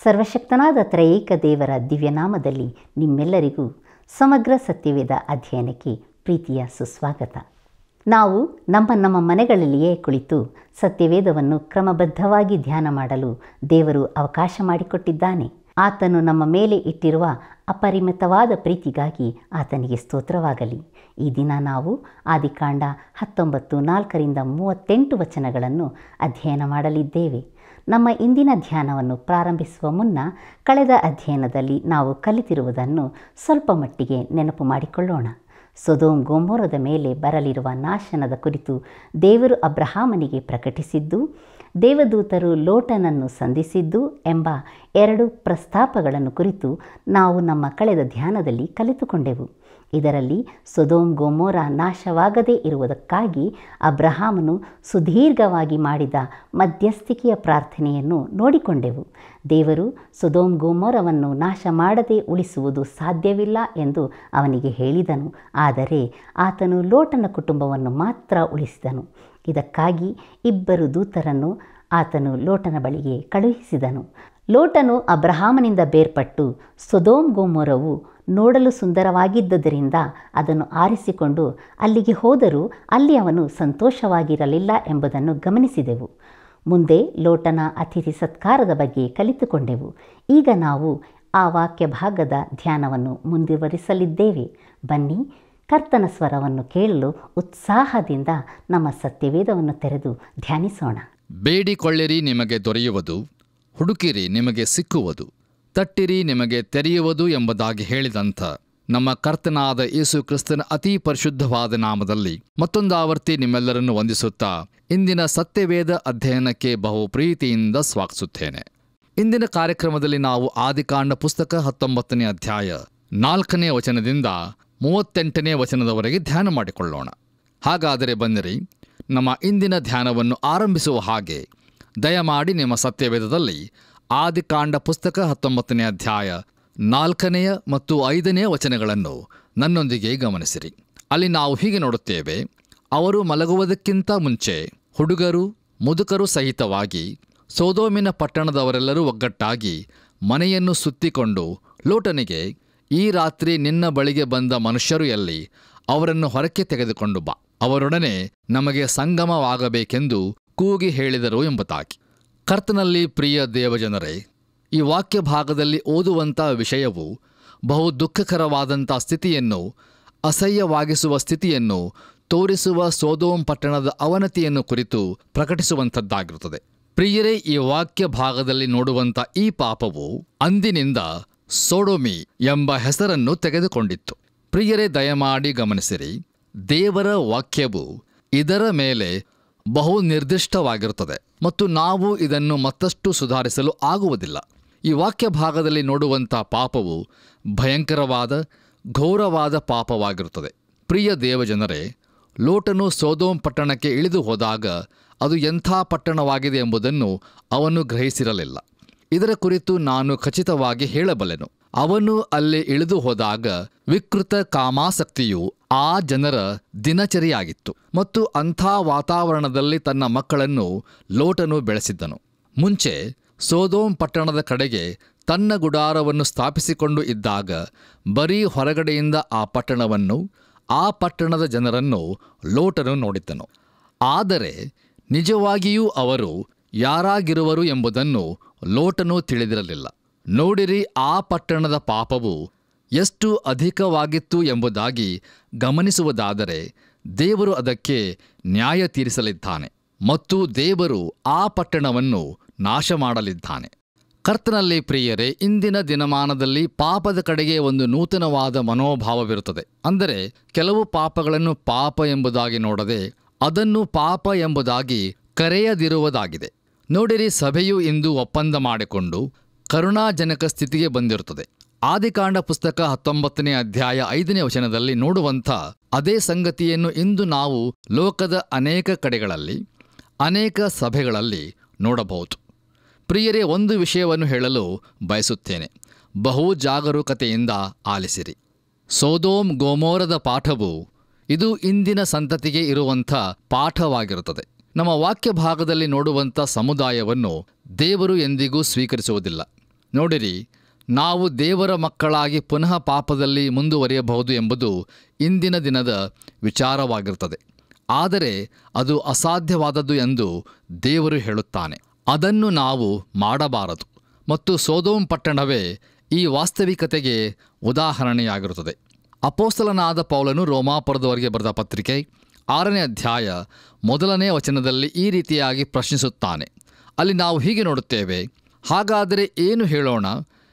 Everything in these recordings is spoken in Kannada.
ಸರ್ವಶಕ್ತನಾದ ತ್ರಯೇಕ ದೇವರ ದಿವ್ಯನಾಮದಲ್ಲಿ ನಿಮ್ಮೆಲ್ಲರಿಗೂ ಸಮಗ್ರ ಸತ್ಯವೇದ ಅಧ್ಯಯನಕ್ಕೆ ಪ್ರೀತಿಯ ಸುಸ್ವಾಗತ ನಾವು ನಮ್ಮ ನಮ್ಮ ಮನೆಗಳಲ್ಲಿಯೇ ಕುಳಿತು ಸತ್ಯವೇದವನ್ನು ಕ್ರಮಬದ್ಧವಾಗಿ ಧ್ಯಾನ ಮಾಡಲು ದೇವರು ಅವಕಾಶ ಮಾಡಿಕೊಟ್ಟಿದ್ದಾನೆ ಆತನು ನಮ್ಮ ಮೇಲೆ ಇಟ್ಟಿರುವ ಅಪರಿಮಿತವಾದ ಪ್ರೀತಿಗಾಗಿ ಆತನಿಗೆ ಸ್ತೋತ್ರವಾಗಲಿ ಈ ದಿನ ನಾವು ಆದಿಕಾಂಡ ಹತ್ತೊಂಬತ್ತು ನಾಲ್ಕರಿಂದ ಮೂವತ್ತೆಂಟು ವಚನಗಳನ್ನು ಅಧ್ಯಯನ ಮಾಡಲಿದ್ದೇವೆ ನಮ್ಮ ಇಂದಿನ ಧ್ಯಾನವನ್ನು ಪ್ರಾರಂಭಿಸುವ ಮುನ್ನ ಕಳೆದ ಅಧ್ಯಯನದಲ್ಲಿ ನಾವು ಕಲಿತಿರುವುದನ್ನು ಸ್ವಲ್ಪ ಮಟ್ಟಿಗೆ ನೆನಪು ಮಾಡಿಕೊಳ್ಳೋಣ ಸೊದೋಮ್ ಗೋಮೋರದ ಮೇಲೆ ಬರಲಿರುವ ನಾಶನದ ಕುರಿತು ದೇವರು ಅಬ್ರಹಾಮನಿಗೆ ಪ್ರಕಟಿಸಿದ್ದು ದೇವದೂತರು ಲೋಟನನ್ನು ಸಂಧಿಸಿದ್ದು ಎಂಬ ಎರಡು ಪ್ರಸ್ತಾಪಗಳನ್ನು ಕುರಿತು ನಾವು ನಮ್ಮ ಕಳೆದ ಧ್ಯಾನದಲ್ಲಿ ಕಲಿತುಕೊಂಡೆವು ಇದರಲ್ಲಿ ಸೊದೋಮ್ ಗೋಮೋರ ನಾಶವಾಗದೇ ಇರುವುದಕ್ಕಾಗಿ ಅಬ್ರಹಾಮನು ಸುದೀರ್ಘವಾಗಿ ಮಾಡಿದ ಮಧ್ಯಸ್ಥಿಕೆಯ ಪ್ರಾರ್ಥನೆಯನ್ನು ನೋಡಿಕೊಂಡೆವು ದೇವರು ಸೊದೋಮ್ ಗೋಮೋರವನ್ನು ನಾಶ ಮಾಡದೆ ಉಳಿಸುವುದು ಸಾಧ್ಯವಿಲ್ಲ ಎಂದು ಅವನಿಗೆ ಹೇಳಿದನು ಆದರೆ ಆತನು ಲೋಟನ ಕುಟುಂಬವನ್ನು ಮಾತ್ರ ಉಳಿಸಿದನು ಇದಕ್ಕಾಗಿ ಇಬ್ಬರು ದೂತರನ್ನು ಆತನು ಲೋಟನ ಬಳಿಗೆ ಕಳುಹಿಸಿದನು ಲೋಟನು ಅಬ್ರಹಾಮನಿಂದ ಬೇರ್ಪಟ್ಟು ಸೊದೋಮ್ ಗೋಮೋರವು ನೋಡಲು ಸುಂದರವಾಗಿದ್ದರಿಂದ ಅದನ್ನು ಆರಿಸಿಕೊಂಡು ಅಲ್ಲಿಗೆ ಹೋದರೂ ಅಲ್ಲಿ ಅವನು ಸಂತೋಷವಾಗಿರಲಿಲ್ಲ ಎಂಬುದನ್ನು ಗಮನಿಸಿದೆವು ಮುಂದೆ ಲೋಟನ ಅತಿಥಿ ಸತ್ಕಾರದ ಬಗ್ಗೆ ಕಲಿತುಕೊಂಡೆವು ಈಗ ನಾವು ಆ ವಾಕ್ಯ ಭಾಗದ ಧ್ಯಾನವನ್ನು ಮುಂದುವರಿಸಲಿದ್ದೇವೆ ಬನ್ನಿ ಕರ್ತನ ಸ್ವರವನ್ನು ಕೇಳಲು ಉತ್ಸಾಹದಿಂದ ನಮ್ಮ ಸತ್ಯವೇದವನ್ನು ತೆರೆದು ಧ್ಯಾನಿಸೋಣ ಬೇಡಿಕೊಳ್ಳಿರಿ ನಿಮಗೆ ದೊರೆಯುವುದು ಹುಡುಕಿರಿ ನಿಮಗೆ ಸಿಕ್ಕುವುದು ತಟ್ಟಿರಿ ನಿಮಗೆ ತೆರೆಯುವುದು ಎಂಬುದಾಗಿ ಹೇಳಿದಂಥ ನಮ್ಮ ಕರ್ತನಾದ ಯೇಸು ಕ್ರಿಸ್ತನ ಅತಿ ಪರಿಶುದ್ಧವಾದ ನಾಮದಲ್ಲಿ ಮತ್ತೊಂದು ಆವರ್ತಿ ನಿಮ್ಮೆಲ್ಲರನ್ನು ವಂದಿಸುತ್ತಾ ಇಂದಿನ ಸತ್ಯವೇದ ಅಧ್ಯಯನಕ್ಕೆ ಬಹು ಪ್ರೀತಿಯಿಂದ ಸ್ವಾಗತಿಸುತ್ತೇನೆ ಇಂದಿನ ಕಾರ್ಯಕ್ರಮದಲ್ಲಿ ನಾವು ಆದಿಕಾಂಡ ಪುಸ್ತಕ ಹತ್ತೊಂಬತ್ತನೇ ಅಧ್ಯಾಯ ನಾಲ್ಕನೇ ವಚನದಿಂದ ಮೂವತ್ತೆಂಟನೇ ವಚನದವರೆಗೆ ಧ್ಯಾನ ಮಾಡಿಕೊಳ್ಳೋಣ ಹಾಗಾದರೆ ಬನ್ನಿರಿ ನಮ್ಮ ಇಂದಿನ ಧ್ಯಾನವನ್ನು ಆರಂಭಿಸುವ ಹಾಗೆ ದಯಮಾಡಿ ನಿಮ್ಮ ಸತ್ಯವೇದದಲ್ಲಿ ಆದಿಕಾಂಡ ಪುಸ್ತಕ ಹತ್ತೊಂಬತ್ತನೇ ಅಧ್ಯಾಯ ನಾಲ್ಕನೆಯ ಮತ್ತು ಐದನೆಯ ವಚನಗಳನ್ನು ನನ್ನೊಂದಿಗೆ ಗಮನಿಸಿರಿ ಅಲ್ಲಿ ನಾವು ಹೀಗೆ ನೋಡುತ್ತೇವೆ ಅವರು ಮಲಗುವುದಕ್ಕಿಂತ ಮುಂಚೆ ಹುಡುಗರು ಮುದುಕರು ಸಹಿತವಾಗಿ ಸೋದೋಮಿನ ಪಟ್ಟಣದವರೆಲ್ಲರೂ ಒಗ್ಗಟ್ಟಾಗಿ ಮನೆಯನ್ನು ಸುತ್ತಿಕೊಂಡು ಲೋಟನಿಗೆ ಈ ರಾತ್ರಿ ನಿನ್ನ ಬಳಿಗೆ ಬಂದ ಮನುಷ್ಯರು ಎಲ್ಲಿ ಅವರನ್ನು ಹೊರಕ್ಕೆ ತೆಗೆದುಕೊಂಡು ಬಾ ಅವರೊಡನೆ ನಮಗೆ ಸಂಗಮವಾಗಬೇಕೆಂದು ಕೂಗಿ ಹೇಳಿದರು ಎಂಬುದಾಗಿ ಕರ್ತನಲ್ಲಿ ಪ್ರಿಯ ದೇವಜನರೇ ಈ ವಾಕ್ಯ ಭಾಗದಲ್ಲಿ ಓದುವಂಥ ವಿಷಯವು ಬಹು ದುಃಖಕರವಾದಂಥ ಸ್ಥಿತಿಯನ್ನು ಅಸಹ್ಯವಾಗಿಸುವ ಸ್ಥಿತಿಯನ್ನು ತೋರಿಸುವ ಸೋದೋಮ್ ಪಟ್ಟಣದ ಅವನತಿಯನ್ನು ಕುರಿತು ಪ್ರಕಟಿಸುವಂಥದ್ದಾಗಿರುತ್ತದೆ ಪ್ರಿಯರೇ ಈ ವಾಕ್ಯ ಭಾಗದಲ್ಲಿ ನೋಡುವಂಥ ಈ ಪಾಪವು ಅಂದಿನಿಂದ ಸೋಡೋಮಿ ಎಂಬ ಹೆಸರನ್ನು ತೆಗೆದುಕೊಂಡಿತ್ತು ಪ್ರಿಯರೇ ದಯಮಾಡಿ ಗಮನಿಸಿರಿ ದೇವರ ವಾಕ್ಯವು ಇದರ ಮೇಲೆ ಬಹು ನಿರ್ದಿಷ್ಟವಾಗಿರುತ್ತದೆ ಮತ್ತು ನಾವು ಇದನ್ನು ಮತ್ತಷ್ಟು ಸುಧಾರಿಸಲು ಆಗುವುದಿಲ್ಲ ಈ ವಾಕ್ಯ ಭಾಗದಲ್ಲಿ ನೋಡುವಂಥ ಪಾಪವು ಭಯಂಕರವಾದ ಘೋರವಾದ ಪಾಪವಾಗಿರುತ್ತದೆ ಪ್ರಿಯ ದೇವಜನರೇ ಲೋಟನು ಸೋದೋಮ್ ಪಟ್ಟಣಕ್ಕೆ ಇಳಿದು ಹೋದಾಗ ಅದು ಎಂಥ ಪಟ್ಟಣವಾಗಿದೆ ಎಂಬುದನ್ನು ಅವನು ಗ್ರಹಿಸಿರಲಿಲ್ಲ ಇದರ ಕುರಿತು ನಾನು ಖಚಿತವಾಗಿ ಹೇಳಬಲ್ಲೆನು ಅವನು ಅಲ್ಲಿ ಇಳಿದು ಹೋದಾಗ ವಿಕೃತ ಕಾಮಾಸಕ್ತಿಯು ಆ ಜನರ ದಿನಚರಿಯಾಗಿತ್ತು ಮತ್ತು ಅಂಥ ವಾತಾವರಣದಲ್ಲಿ ತನ್ನ ಮಕ್ಕಳನ್ನು ಲೋಟನು ಬೆಳೆಸಿದ್ದನು ಮುಂಚೆ ಸೋದೋಮ್ ಪಟ್ಟಣದ ಕಡೆಗೆ ತನ್ನ ಗುಡಾರವನ್ನು ಸ್ಥಾಪಿಸಿಕೊಂಡು ಇದ್ದಾಗ ಬರೀ ಹೊರಗಡೆಯಿಂದ ಆ ಪಟ್ಟಣವನ್ನು ಆ ಪಟ್ಟಣದ ಜನರನ್ನು ಲೋಟನು ನೋಡಿದ್ದನು ಆದರೆ ನಿಜವಾಗಿಯೂ ಅವರು ಯಾರಾಗಿರುವರು ಎಂಬುದನ್ನು ಲೋಟನು ತಿಳಿದಿರಲಿಲ್ಲ ನೋಡಿರಿ ಆ ಪಟ್ಟಣದ ಪಾಪವು ಎಷ್ಟು ಅಧಿಕವಾಗಿತ್ತು ಎಂಬುದಾಗಿ ಗಮನಿಸುವುದಾದರೆ ದೇವರು ಅದಕ್ಕೆ ನ್ಯಾಯ ತೀರಿಸಲಿದ್ದಾನೆ ಮತ್ತು ದೇವರು ಆ ಪಟ್ಟಣವನ್ನು ನಾಶ ಮಾಡಲಿದ್ದಾನೆ ಕರ್ತನಲ್ಲಿ ಪ್ರಿಯರೇ ಇಂದಿನ ದಿನಮಾನದಲ್ಲಿ ಪಾಪದ ಕಡೆಗೆ ಒಂದು ನೂತನವಾದ ಮನೋಭಾವವಿರುತ್ತದೆ ಅಂದರೆ ಕೆಲವು ಪಾಪಗಳನ್ನು ಪಾಪ ಎಂಬುದಾಗಿ ನೋಡದೆ ಅದನ್ನು ಪಾಪ ಎಂಬುದಾಗಿ ಕರೆಯದಿರುವುದಾಗಿದೆ ನೋಡಿರಿ ಸಭೆಯು ಇಂದು ಒಪ್ಪಂದ ಮಾಡಿಕೊಂಡು ಕರುಣಾಜನಕ ಸ್ಥಿತಿಗೆ ಬಂದಿರುತ್ತದೆ ಆದಿಕಾಂಡ ಪುಸ್ತಕ ಹತ್ತೊಂಬತ್ತನೇ ಅಧ್ಯಾಯ ಐದನೇ ವಚನದಲ್ಲಿ ನೋಡುವಂಥ ಅದೇ ಸಂಗತಿಯನ್ನು ಇಂದು ನಾವು ಲೋಕದ ಅನೇಕ ಕಡೆಗಳಲ್ಲಿ ಅನೇಕ ಸಭೆಗಳಲ್ಲಿ ನೋಡಬಹುದು ಪ್ರಿಯರೇ ಒಂದು ವಿಷಯವನ್ನು ಹೇಳಲು ಬಯಸುತ್ತೇನೆ ಬಹು ಜಾಗರೂಕತೆಯಿಂದ ಆಲಿಸಿರಿ ಸೋದೋಮ್ ಗೋಮೋರದ ಪಾಠವು ಇದು ಇಂದಿನ ಸಂತತಿಗೆ ಇರುವಂಥ ಪಾಠವಾಗಿರುತ್ತದೆ ನಮ್ಮ ವಾಕ್ಯ ಭಾಗದಲ್ಲಿ ನೋಡುವಂಥ ಸಮುದಾಯವನ್ನು ದೇವರು ಎಂದಿಗೂ ಸ್ವೀಕರಿಸುವುದಿಲ್ಲ ನೋಡಿರಿ ನಾವು ದೇವರ ಮಕ್ಕಳಾಗಿ ಪುನಃ ಪಾಪದಲ್ಲಿ ಮುಂದುವರಿಯಬಹುದು ಎಂಬುದು ಇಂದಿನ ದಿನದ ವಿಚಾರವಾಗಿರುತ್ತದೆ ಆದರೆ ಅದು ಅಸಾಧ್ಯವಾದದ್ದು ಎಂದು ದೇವರು ಹೇಳುತ್ತಾನೆ ಅದನ್ನು ನಾವು ಮಾಡಬಾರದು ಮತ್ತು ಸೋದೋಮ್ ಪಟ್ಟಣವೇ ಈ ವಾಸ್ತವಿಕತೆಗೆ ಉದಾಹರಣೆಯಾಗಿರುತ್ತದೆ ಅಪೋಸ್ತಲನಾದ ಪೌಲನು ರೋಮಾಪುರದವರೆಗೆ ಬರೆದ ಪತ್ರಿಕೆ ಆರನೇ ಅಧ್ಯಾಯ ಮೊದಲನೇ ವಚನದಲ್ಲಿ ಈ ರೀತಿಯಾಗಿ ಪ್ರಶ್ನಿಸುತ್ತಾನೆ ಅಲ್ಲಿ ನಾವು ಹೀಗೆ ನೋಡುತ್ತೇವೆ ಹಾಗಾದರೆ ಏನು ಹೇಳೋಣ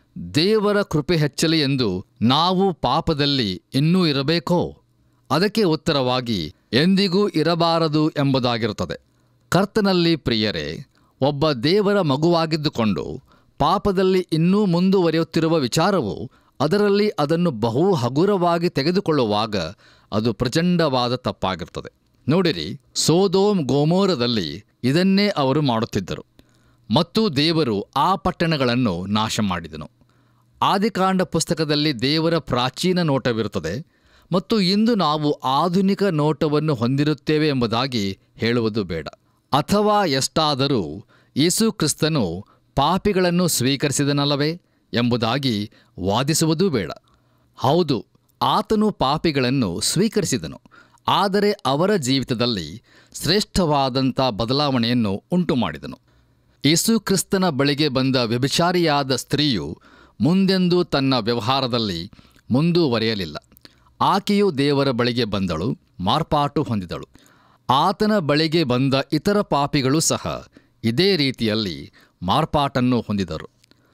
ದೇವರ ಕೃಪೆ ಹೆಚ್ಚಲಿ ಎಂದು ನಾವು ಪಾಪದಲ್ಲಿ ಇನ್ನೂ ಇರಬೇಕೋ ಅದಕ್ಕೆ ಉತ್ತರವಾಗಿ ಎಂದಿಗೂ ಇರಬಾರದು ಎಂಬುದಾಗಿರುತ್ತದೆ ಕರ್ತನಲ್ಲಿ ಪ್ರಿಯರೇ ಒಬ್ಬ ದೇವರ ಮಗುವಾಗಿದ್ದುಕೊಂಡು ಪಾಪದಲ್ಲಿ ಇನ್ನೂ ಮುಂದುವರಿಯುತ್ತಿರುವ ವಿಚಾರವು ಅದರಲ್ಲಿ ಅದನ್ನು ಬಹು ಹಗುರವಾಗಿ ತೆಗೆದುಕೊಳ್ಳುವಾಗ ಅದು ಪ್ರಚಂಡವಾದ ತಪ್ಪಾಗಿರುತ್ತದೆ ನೋಡಿರಿ ಸೋದೋಮ್ ಗೋಮೋರದಲ್ಲಿ ಇದನ್ನೇ ಅವರು ಮಾಡುತ್ತಿದ್ದರು ಮತ್ತು ದೇವರು ಆ ಪಟ್ಟಣಗಳನ್ನು ನಾಶ ಮಾಡಿದನು ಆದಿಕಾಂಡ ಪುಸ್ತಕದಲ್ಲಿ ದೇವರ ಪ್ರಾಚೀನ ನೋಟವಿರುತ್ತದೆ ಮತ್ತು ಇಂದು ನಾವು ಆಧುನಿಕ ನೋಟವನ್ನು ಹೊಂದಿರುತ್ತೇವೆ ಎಂಬುದಾಗಿ ಹೇಳುವುದು ಬೇಡ ಅಥವಾ ಎಷ್ಟಾದರೂ ಯೇಸು ಕ್ರಿಸ್ತನು ಪಾಪಿಗಳನ್ನು ಸ್ವೀಕರಿಸಿದನಲ್ಲವೇ ಎಂಬುದಾಗಿ ವಾದಿಸುವುದೂ ಬೇಡ ಹೌದು ಆತನು ಪಾಪಿಗಳನ್ನು ಸ್ವೀಕರಿಸಿದನು ಆದರೆ ಅವರ ಜೀವಿತದಲ್ಲಿ ಶ್ರೇಷ್ಠವಾದಂಥ ಬದಲಾವಣೆಯನ್ನು ಉಂಟು ಮಾಡಿದನು ಯೇಸು ಕ್ರಿಸ್ತನ ಬಳಿಗೆ ಬಂದ ವ್ಯಭಿಚಾರಿಯಾದ ಸ್ತ್ರೀಯು ಮುಂದೆಂದೂ ತನ್ನ ವ್ಯವಹಾರದಲ್ಲಿ ಮುಂದುವರಿಯಲಿಲ್ಲ ಆಕೆಯು ದೇವರ ಬಳಿಗೆ ಬಂದಳು ಮಾರ್ಪಾಟು ಹೊಂದಿದಳು ಆತನ ಬಳಿಗೆ ಬಂದ ಇತರ ಪಾಪಿಗಳು ಸಹ ಇದೇ ರೀತಿಯಲ್ಲಿ ಮಾರ್ಪಾಟನ್ನು ಹೊಂದಿದರು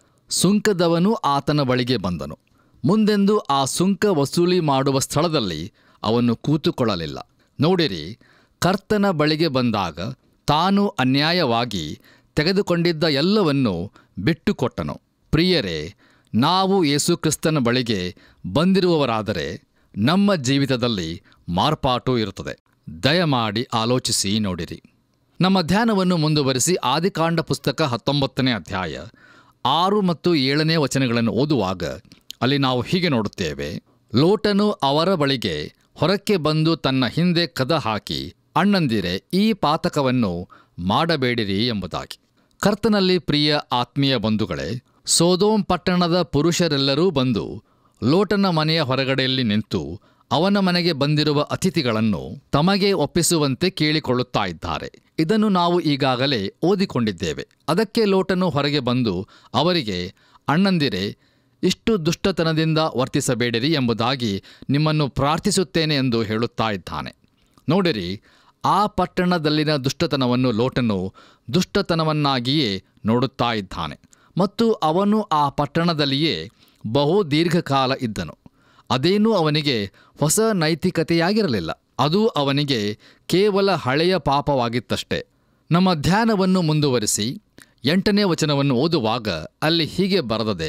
ಸುಂಕದವನು ಆತನ ಬಳಿಗೆ ಬಂದನು ಮುಂದೆಂದು ಆ ಸುಂಕ ವಸೂಲಿ ಮಾಡುವ ಸ್ಥಳದಲ್ಲಿ ಅವನು ಕೂತುಕೊಳ್ಳಲಿಲ್ಲ ನೋಡಿರಿ ಕರ್ತನ ಬಳಿಗೆ ಬಂದಾಗ ತಾನು ಅನ್ಯಾಯವಾಗಿ ತೆಗೆದುಕೊಂಡಿದ್ದ ಎಲ್ಲವನ್ನೂ ಬಿಟ್ಟುಕೊಟ್ಟನು ಪ್ರಿಯರೇ ನಾವು ಯೇಸುಕ್ರಿಸ್ತನ ಬಳಿಗೆ ಬಂದಿರುವವರಾದರೆ ನಮ್ಮ ಜೀವಿತದಲ್ಲಿ ಮಾರ್ಪಾಟು ಇರುತ್ತದೆ ದಯಮಾಡಿ ಆಲೋಚಿಸಿ ನೋಡಿರಿ ನಮ್ಮ ಧ್ಯಾನವನ್ನು ಮುಂದುವರಿಸಿ ಆದಿಕಾಂಡ ಪುಸ್ತಕ ಹತ್ತೊಂಬತ್ತನೇ ಅಧ್ಯಾಯ ಆರು ಮತ್ತು ಏಳನೇ ವಚನಗಳನ್ನು ಓದುವಾಗ ಅಲ್ಲಿ ನಾವು ಹೀಗೆ ನೋಡುತ್ತೇವೆ ಲೋಟನು ಅವರ ಬಳಿಗೆ ಹೊರಕ್ಕೆ ಬಂದು ತನ್ನ ಹಿಂದೆ ಕದ ಹಾಕಿ ಅಣ್ಣಂದಿರೆ ಈ ಪಾತಕವನ್ನು ಮಾಡಬೇಡಿರಿ ಎಂಬುದಾಗಿ ಕರ್ತನಲ್ಲಿ ಪ್ರಿಯ ಆತ್ಮೀಯ ಬಂಧುಗಳೇ ಸೋದೋಮ್ ಪಟ್ಟಣದ ಪುರುಷರೆಲ್ಲರೂ ಬಂದು ಲೋಟನ ಮನೆಯ ಹೊರಗಡೆಯಲ್ಲಿ ನಿಂತು ಅವನ ಮನೆಗೆ ಬಂದಿರುವ ಅತಿಥಿಗಳನ್ನು ತಮಗೆ ಒಪ್ಪಿಸುವಂತೆ ಕೇಳಿಕೊಳ್ಳುತ್ತಾ ಇದ್ದಾರೆ ಇದನ್ನು ನಾವು ಈಗಾಗಲೇ ಓದಿಕೊಂಡಿದ್ದೇವೆ ಅದಕ್ಕೆ ಲೋಟನು ಹೊರಗೆ ಬಂದು ಅವರಿಗೆ ಅಣ್ಣಂದಿರೆ ಇಷ್ಟು ದುಷ್ಟತನದಿಂದ ವರ್ತಿಸಬೇಡಿರಿ ಎಂಬುದಾಗಿ ನಿಮ್ಮನ್ನು ಪ್ರಾರ್ಥಿಸುತ್ತೇನೆ ಎಂದು ಹೇಳುತ್ತಾ ಇದ್ದಾನೆ ನೋಡಿರಿ ಆ ಪಟ್ಟಣದಲ್ಲಿನ ದುಷ್ಟತನವನ್ನು ಲೋಟನು ದುಷ್ಟತನವನ್ನಾಗಿಯೇ ನೋಡುತ್ತಾ ಇದ್ದಾನೆ ಮತ್ತು ಅವನು ಆ ಪಟ್ಟಣದಲ್ಲಿಯೇ ಬಹು ದೀರ್ಘಕಾಲ ಇದ್ದನು ಅದೇನೂ ಅವನಿಗೆ ಹೊಸ ನೈತಿಕತೆಯಾಗಿರಲಿಲ್ಲ ಅದು ಅವನಿಗೆ ಕೇವಲ ಹಳೆಯ ಪಾಪವಾಗಿತ್ತಷ್ಟೇ ನಮ್ಮ ಧ್ಯಾನವನ್ನು ಮುಂದುವರಿಸಿ ಎಂಟನೇ ವಚನವನ್ನು ಓದುವಾಗ ಅಲ್ಲಿ ಹೀಗೆ ಬರೆದದೆ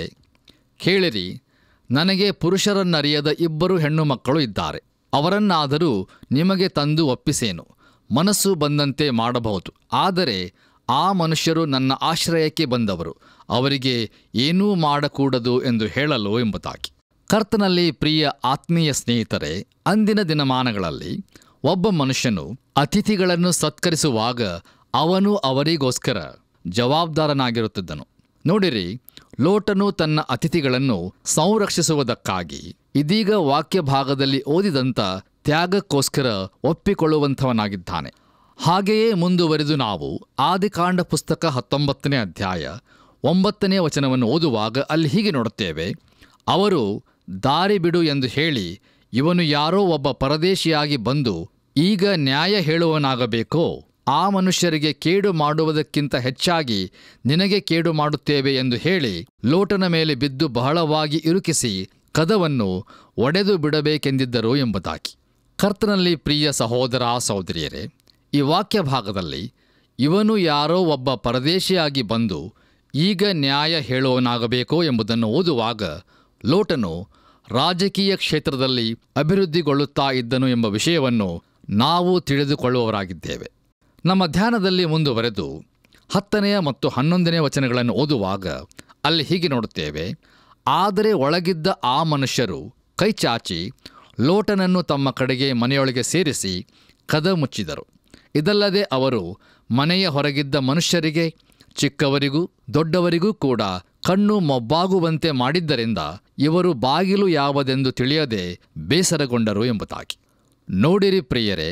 ಕೇಳಿರಿ ನನಗೆ ಪುರುಷರನ್ನರಿಯದ ಇಬ್ಬರು ಹೆಣ್ಣು ಮಕ್ಕಳು ಇದ್ದಾರೆ ಅವರನ್ನಾದರೂ ನಿಮಗೆ ತಂದು ಒಪ್ಪಿಸೇನು ಮನಸ್ಸು ಬಂದಂತೆ ಮಾಡಬಹುದು ಆದರೆ ಆ ಮನುಷ್ಯರು ನನ್ನ ಆಶ್ರಯಕ್ಕೆ ಬಂದವರು ಅವರಿಗೆ ಏನೂ ಮಾಡಕೂಡದು ಎಂದು ಹೇಳಲು ಎಂಬುದಾಗಿ ಕರ್ತನಲ್ಲಿ ಪ್ರಿಯ ಆತ್ಮೀಯ ಸ್ನೇಹಿತರೆ ಅಂದಿನ ದಿನಮಾನಗಳಲ್ಲಿ ಒಬ್ಬ ಮನುಷ್ಯನು ಅತಿಥಿಗಳನ್ನು ಸತ್ಕರಿಸುವಾಗ ಅವನು ಅವರಿಗೋಸ್ಕರ ಜವಾಬ್ದಾರನಾಗಿರುತ್ತಿದ್ದನು ನೋಡಿರಿ ಲೋಟನು ತನ್ನ ಅತಿಥಿಗಳನ್ನು ಸಂರಕ್ಷಿಸುವುದಕ್ಕಾಗಿ ಇದೀಗ ವಾಕ್ಯ ಭಾಗದಲ್ಲಿ ಓದಿದಂಥ ತ್ಯಾಗಕ್ಕೋಸ್ಕರ ಒಪ್ಪಿಕೊಳ್ಳುವಂಥವನಾಗಿದ್ದಾನೆ ಹಾಗೆಯೇ ಮುಂದುವರಿದು ನಾವು ಆದಿಕಾಂಡ ಪುಸ್ತಕ ಹತ್ತೊಂಬತ್ತನೇ ಅಧ್ಯಾಯ ಒಂಬತ್ತನೇ ವಚನವನ್ನು ಓದುವಾಗ ಅಲ್ಲಿ ಹೀಗೆ ನೋಡುತ್ತೇವೆ ಅವರು ದಾರಿ ಬಿಡು ಎಂದು ಹೇಳಿ ಇವನು ಯಾರೋ ಒಬ್ಬ ಪರದೇಶಿಯಾಗಿ ಬಂದು ಈಗ ನ್ಯಾಯ ಹೇಳುವನಾಗಬೇಕೋ ಆ ಮನುಷ್ಯರಿಗೆ ಕೇಡು ಮಾಡುವುದಕ್ಕಿಂತ ಹೆಚ್ಚಾಗಿ ನಿನಗೆ ಕೇಡು ಮಾಡುತ್ತೇವೆ ಎಂದು ಹೇಳಿ ಲೋಟನ ಮೇಲೆ ಬಿದ್ದು ಬಹಳವಾಗಿ ಇರುಕಿಸಿ ಕದವನ್ನು ಒಡೆದು ಬಿಡಬೇಕೆಂದಿದ್ದರು ಎಂಬುದಾಗಿ ಕರ್ತನಲ್ಲಿ ಪ್ರಿಯ ಸಹೋದರ ಸಹೋದರಿಯರೇ ಈ ವಾಕ್ಯ ಭಾಗದಲ್ಲಿ ಇವನು ಯಾರೋ ಒಬ್ಬ ಪರದೇಶಿಯಾಗಿ ಬಂದು ಈಗ ನ್ಯಾಯ ಹೇಳುವನಾಗಬೇಕೋ ಎಂಬುದನ್ನು ಓದುವಾಗ ಲೋಟನು ರಾಜಕೀಯ ಕ್ಷೇತ್ರದಲ್ಲಿ ಅಭಿವೃದ್ಧಿಗೊಳ್ಳುತ್ತಾ ಇದ್ದನು ಎಂಬ ವಿಷಯವನ್ನು ನಾವು ತಿಳಿದುಕೊಳ್ಳುವವರಾಗಿದ್ದೇವೆ ನಮ್ಮ ಧ್ಯಾನದಲ್ಲಿ ಮುಂದುವರೆದು ಹತ್ತನೆಯ ಮತ್ತು ಹನ್ನೊಂದನೇ ವಚನಗಳನ್ನು ಓದುವಾಗ ಅಲ್ಲಿ ಹೀಗೆ ನೋಡುತ್ತೇವೆ ಆದರೆ ಒಳಗಿದ್ದ ಆ ಮನುಷ್ಯರು ಕೈಚಾಚಿ ಲೋಟನನ್ನು ತಮ್ಮ ಕಡೆಗೆ ಮನೆಯೊಳಗೆ ಸೇರಿಸಿ ಕದ ಮುಚ್ಚಿದರು ಇದಲ್ಲದೆ ಅವರು ಮನೆಯ ಹೊರಗಿದ್ದ ಮನುಷ್ಯರಿಗೆ ಚಿಕ್ಕವರಿಗೂ ದೊಡ್ಡವರಿಗೂ ಕೂಡ ಕಣ್ಣು ಮೊಬ್ಬಾಗುವಂತೆ ಮಾಡಿದ್ದರಿಂದ ಇವರು ಬಾಗಿಲು ಯಾವುದೆಂದು ತಿಳಿಯದೆ ಬೇಸರಗೊಂಡರು ಎಂಬುದಾಗಿ ನೋಡಿರಿ ಪ್ರಿಯರೇ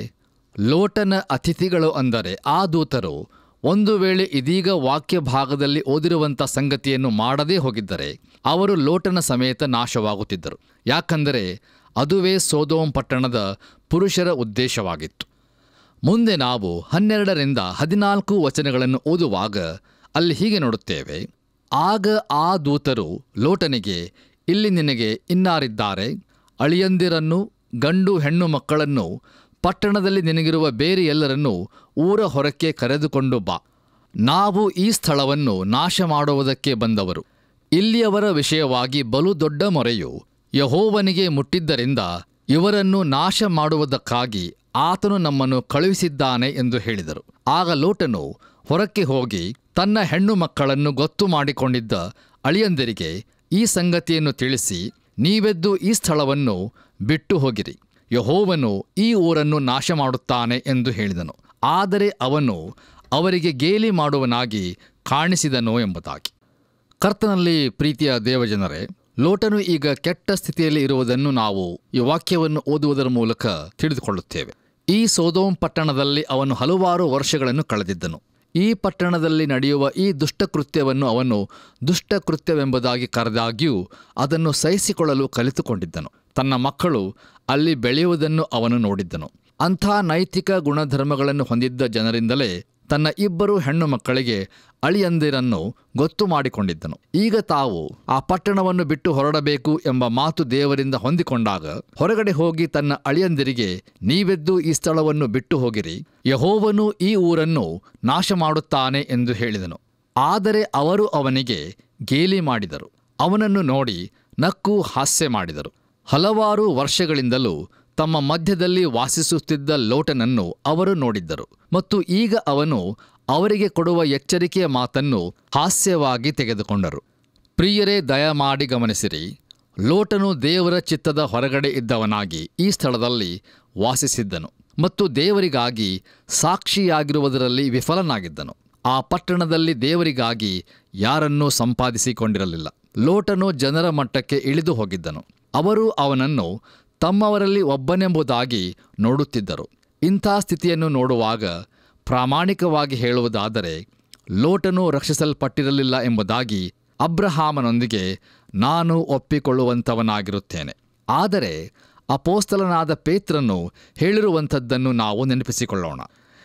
ಲೋಟನ ಅತಿಥಿಗಳು ಅಂದರೆ ಆ ದೂತರು ಒಂದು ವೇಳೆ ಇದೀಗ ವಾಕ್ಯ ಭಾಗದಲ್ಲಿ ಓದಿರುವಂಥ ಸಂಗತಿಯನ್ನು ಮಾಡದೇ ಹೋಗಿದ್ದರೆ ಅವರು ಲೋಟನ ಸಮೇತ ನಾಶವಾಗುತ್ತಿದ್ದರು ಯಾಕಂದರೆ ಅದುವೇ ಸೋದೋಮ್ ಪಟ್ಟಣದ ಪುರುಷರ ಉದ್ದೇಶವಾಗಿತ್ತು ಮುಂದೆ ನಾವು ಹನ್ನೆರಡರಿಂದ ಹದಿನಾಲ್ಕು ವಚನಗಳನ್ನು ಓದುವಾಗ ಅಲ್ಲಿ ಹೀಗೆ ನೋಡುತ್ತೇವೆ ಆಗ ಆ ದೂತರು ಲೋಟನಿಗೆ ಇಲ್ಲಿ ನಿನಗೆ ಇನ್ನಾರಿದ್ದಾರೆ ಅಳಿಯಂದಿರನ್ನು ಗಂಡು ಹೆಣ್ಣು ಮಕ್ಕಳನ್ನು ಪಟ್ಟಣದಲ್ಲಿ ನಿನಗಿರುವ ಬೇರೆ ಎಲ್ಲರನ್ನೂ ಊರ ಹೊರಕ್ಕೆ ಕರೆದುಕೊಂಡು ಬಾ ನಾವು ಈ ಸ್ಥಳವನ್ನು ನಾಶ ಮಾಡುವುದಕ್ಕೆ ಬಂದವರು ಇಲ್ಲಿಯವರ ವಿಷಯವಾಗಿ ಬಲು ದೊಡ್ಡ ಮೊರೆಯು ಯಹೋವನಿಗೆ ಮುಟ್ಟಿದ್ದರಿಂದ ಇವರನ್ನು ನಾಶ ಮಾಡುವುದಕ್ಕಾಗಿ ಆತನು ನಮ್ಮನ್ನು ಕಳುಹಿಸಿದ್ದಾನೆ ಎಂದು ಹೇಳಿದರು ಆಗ ಲೋಟನು ಹೊರಕ್ಕೆ ಹೋಗಿ ತನ್ನ ಹೆಣ್ಣು ಮಕ್ಕಳನ್ನು ಗೊತ್ತು ಮಾಡಿಕೊಂಡಿದ್ದ ಅಳಿಯಂದಿರಿಗೆ ಈ ಸಂಗತಿಯನ್ನು ತಿಳಿಸಿ ನೀವೆದ್ದು ಈ ಸ್ಥಳವನ್ನು ಬಿಟ್ಟು ಹೋಗಿರಿ ಯಹೋವನು ಈ ಊರನ್ನು ನಾಶ ಮಾಡುತ್ತಾನೆ ಎಂದು ಹೇಳಿದನು ಆದರೆ ಅವನು ಅವರಿಗೆ ಗೇಲಿ ಮಾಡುವನಾಗಿ ಕಾಣಿಸಿದನು ಎಂಬುದಾಗಿ ಕರ್ತನಲ್ಲಿ ಪ್ರೀತಿಯ ದೇವಜನರೇ ಲೋಟನು ಈಗ ಕೆಟ್ಟ ಸ್ಥಿತಿಯಲ್ಲಿ ಇರುವುದನ್ನು ನಾವು ಈ ವಾಕ್ಯವನ್ನು ಓದುವುದರ ಮೂಲಕ ತಿಳಿದುಕೊಳ್ಳುತ್ತೇವೆ ಈ ಸೋದೋಮ್ ಪಟ್ಟಣದಲ್ಲಿ ಅವನು ಹಲವಾರು ವರ್ಷಗಳನ್ನು ಕಳೆದಿದ್ದನು ಈ ಪಟ್ಟಣದಲ್ಲಿ ನಡೆಯುವ ಈ ದುಷ್ಟಕೃತ್ಯವನ್ನು ಅವನು ದುಷ್ಟಕೃತ್ಯವೆಂಬುದಾಗಿ ಕರೆದಾಗ್ಯೂ ಅದನ್ನು ಸಹಿಸಿಕೊಳ್ಳಲು ಕಲಿತುಕೊಂಡಿದ್ದನು ತನ್ನ ಮಕ್ಕಳು ಅಲ್ಲಿ ಬೆಳೆಯುವುದನ್ನು ಅವನು ನೋಡಿದ್ದನು ಅಂಥ ನೈತಿಕ ಗುಣಧರ್ಮಗಳನ್ನು ಹೊಂದಿದ್ದ ಜನರಿಂದಲೇ ತನ್ನ ಇಬ್ಬರು ಹೆಣ್ಣು ಮಕ್ಕಳಿಗೆ ಅಳಿಯಂದಿರನ್ನು ಗೊತ್ತು ಮಾಡಿಕೊಂಡಿದ್ದನು ಈಗ ತಾವು ಆ ಪಟ್ಟಣವನ್ನು ಬಿಟ್ಟು ಹೊರಡಬೇಕು ಎಂಬ ಮಾತು ದೇವರಿಂದ ಹೊಂದಿಕೊಂಡಾಗ ಹೊರಗಡೆ ಹೋಗಿ ತನ್ನ ಅಳಿಯಂದಿರಿಗೆ ನೀವೆದ್ದು ಈ ಸ್ಥಳವನ್ನು ಬಿಟ್ಟು ಹೋಗಿರಿ ಯಹೋವನು ಈ ಊರನ್ನು ನಾಶ ಮಾಡುತ್ತಾನೆ ಎಂದು ಹೇಳಿದನು ಆದರೆ ಅವರು ಅವನಿಗೆ ಗೇಲಿ ಮಾಡಿದರು ಅವನನ್ನು ನೋಡಿ ನಕ್ಕು ಹಾಸ್ಯ ಮಾಡಿದರು ಹಲವಾರು ವರ್ಷಗಳಿಂದಲೂ ತಮ್ಮ ಮಧ್ಯದಲ್ಲಿ ವಾಸಿಸುತ್ತಿದ್ದ ಲೋಟನನ್ನು ಅವರು ನೋಡಿದ್ದರು ಮತ್ತು ಈಗ ಅವನು ಅವರಿಗೆ ಕೊಡುವ ಎಚ್ಚರಿಕೆಯ ಮಾತನ್ನು ಹಾಸ್ಯವಾಗಿ ತೆಗೆದುಕೊಂಡರು ಪ್ರಿಯರೇ ದಯಮಾಡಿ ಗಮನಿಸಿರಿ ಲೋಟನು ದೇವರ ಚಿತ್ತದ ಹೊರಗಡೆ ಇದ್ದವನಾಗಿ ಈ ಸ್ಥಳದಲ್ಲಿ ವಾಸಿಸಿದ್ದನು ಮತ್ತು ದೇವರಿಗಾಗಿ ಸಾಕ್ಷಿಯಾಗಿರುವುದರಲ್ಲಿ ವಿಫಲನಾಗಿದ್ದನು ಆ ಪಟ್ಟಣದಲ್ಲಿ ದೇವರಿಗಾಗಿ ಯಾರನ್ನೂ ಸಂಪಾದಿಸಿಕೊಂಡಿರಲಿಲ್ಲ ಲೋಟನು ಜನರ ಮಟ್ಟಕ್ಕೆ ಇಳಿದು ಹೋಗಿದ್ದನು ಅವರು ಅವನನ್ನು ತಮ್ಮವರಲ್ಲಿ ಒಬ್ಬನೆಂಬುದಾಗಿ ನೋಡುತ್ತಿದ್ದರು ಇಂಥ ಸ್ಥಿತಿಯನ್ನು ನೋಡುವಾಗ ಪ್ರಾಮಾಣಿಕವಾಗಿ ಹೇಳುವುದಾದರೆ ಲೋಟನು ರಕ್ಷಿಸಲ್ಪಟ್ಟಿರಲಿಲ್ಲ ಎಂಬುದಾಗಿ ಅಬ್ರಹಾಮನೊಂದಿಗೆ ನಾನು ಒಪ್ಪಿಕೊಳ್ಳುವಂಥವನಾಗಿರುತ್ತೇನೆ ಆದರೆ ಅಪೋಸ್ತಲನಾದ ಪೇತ್ರನು ಹೇಳಿರುವಂಥದ್ದನ್ನು ನಾವು ನೆನಪಿಸಿಕೊಳ್ಳೋಣ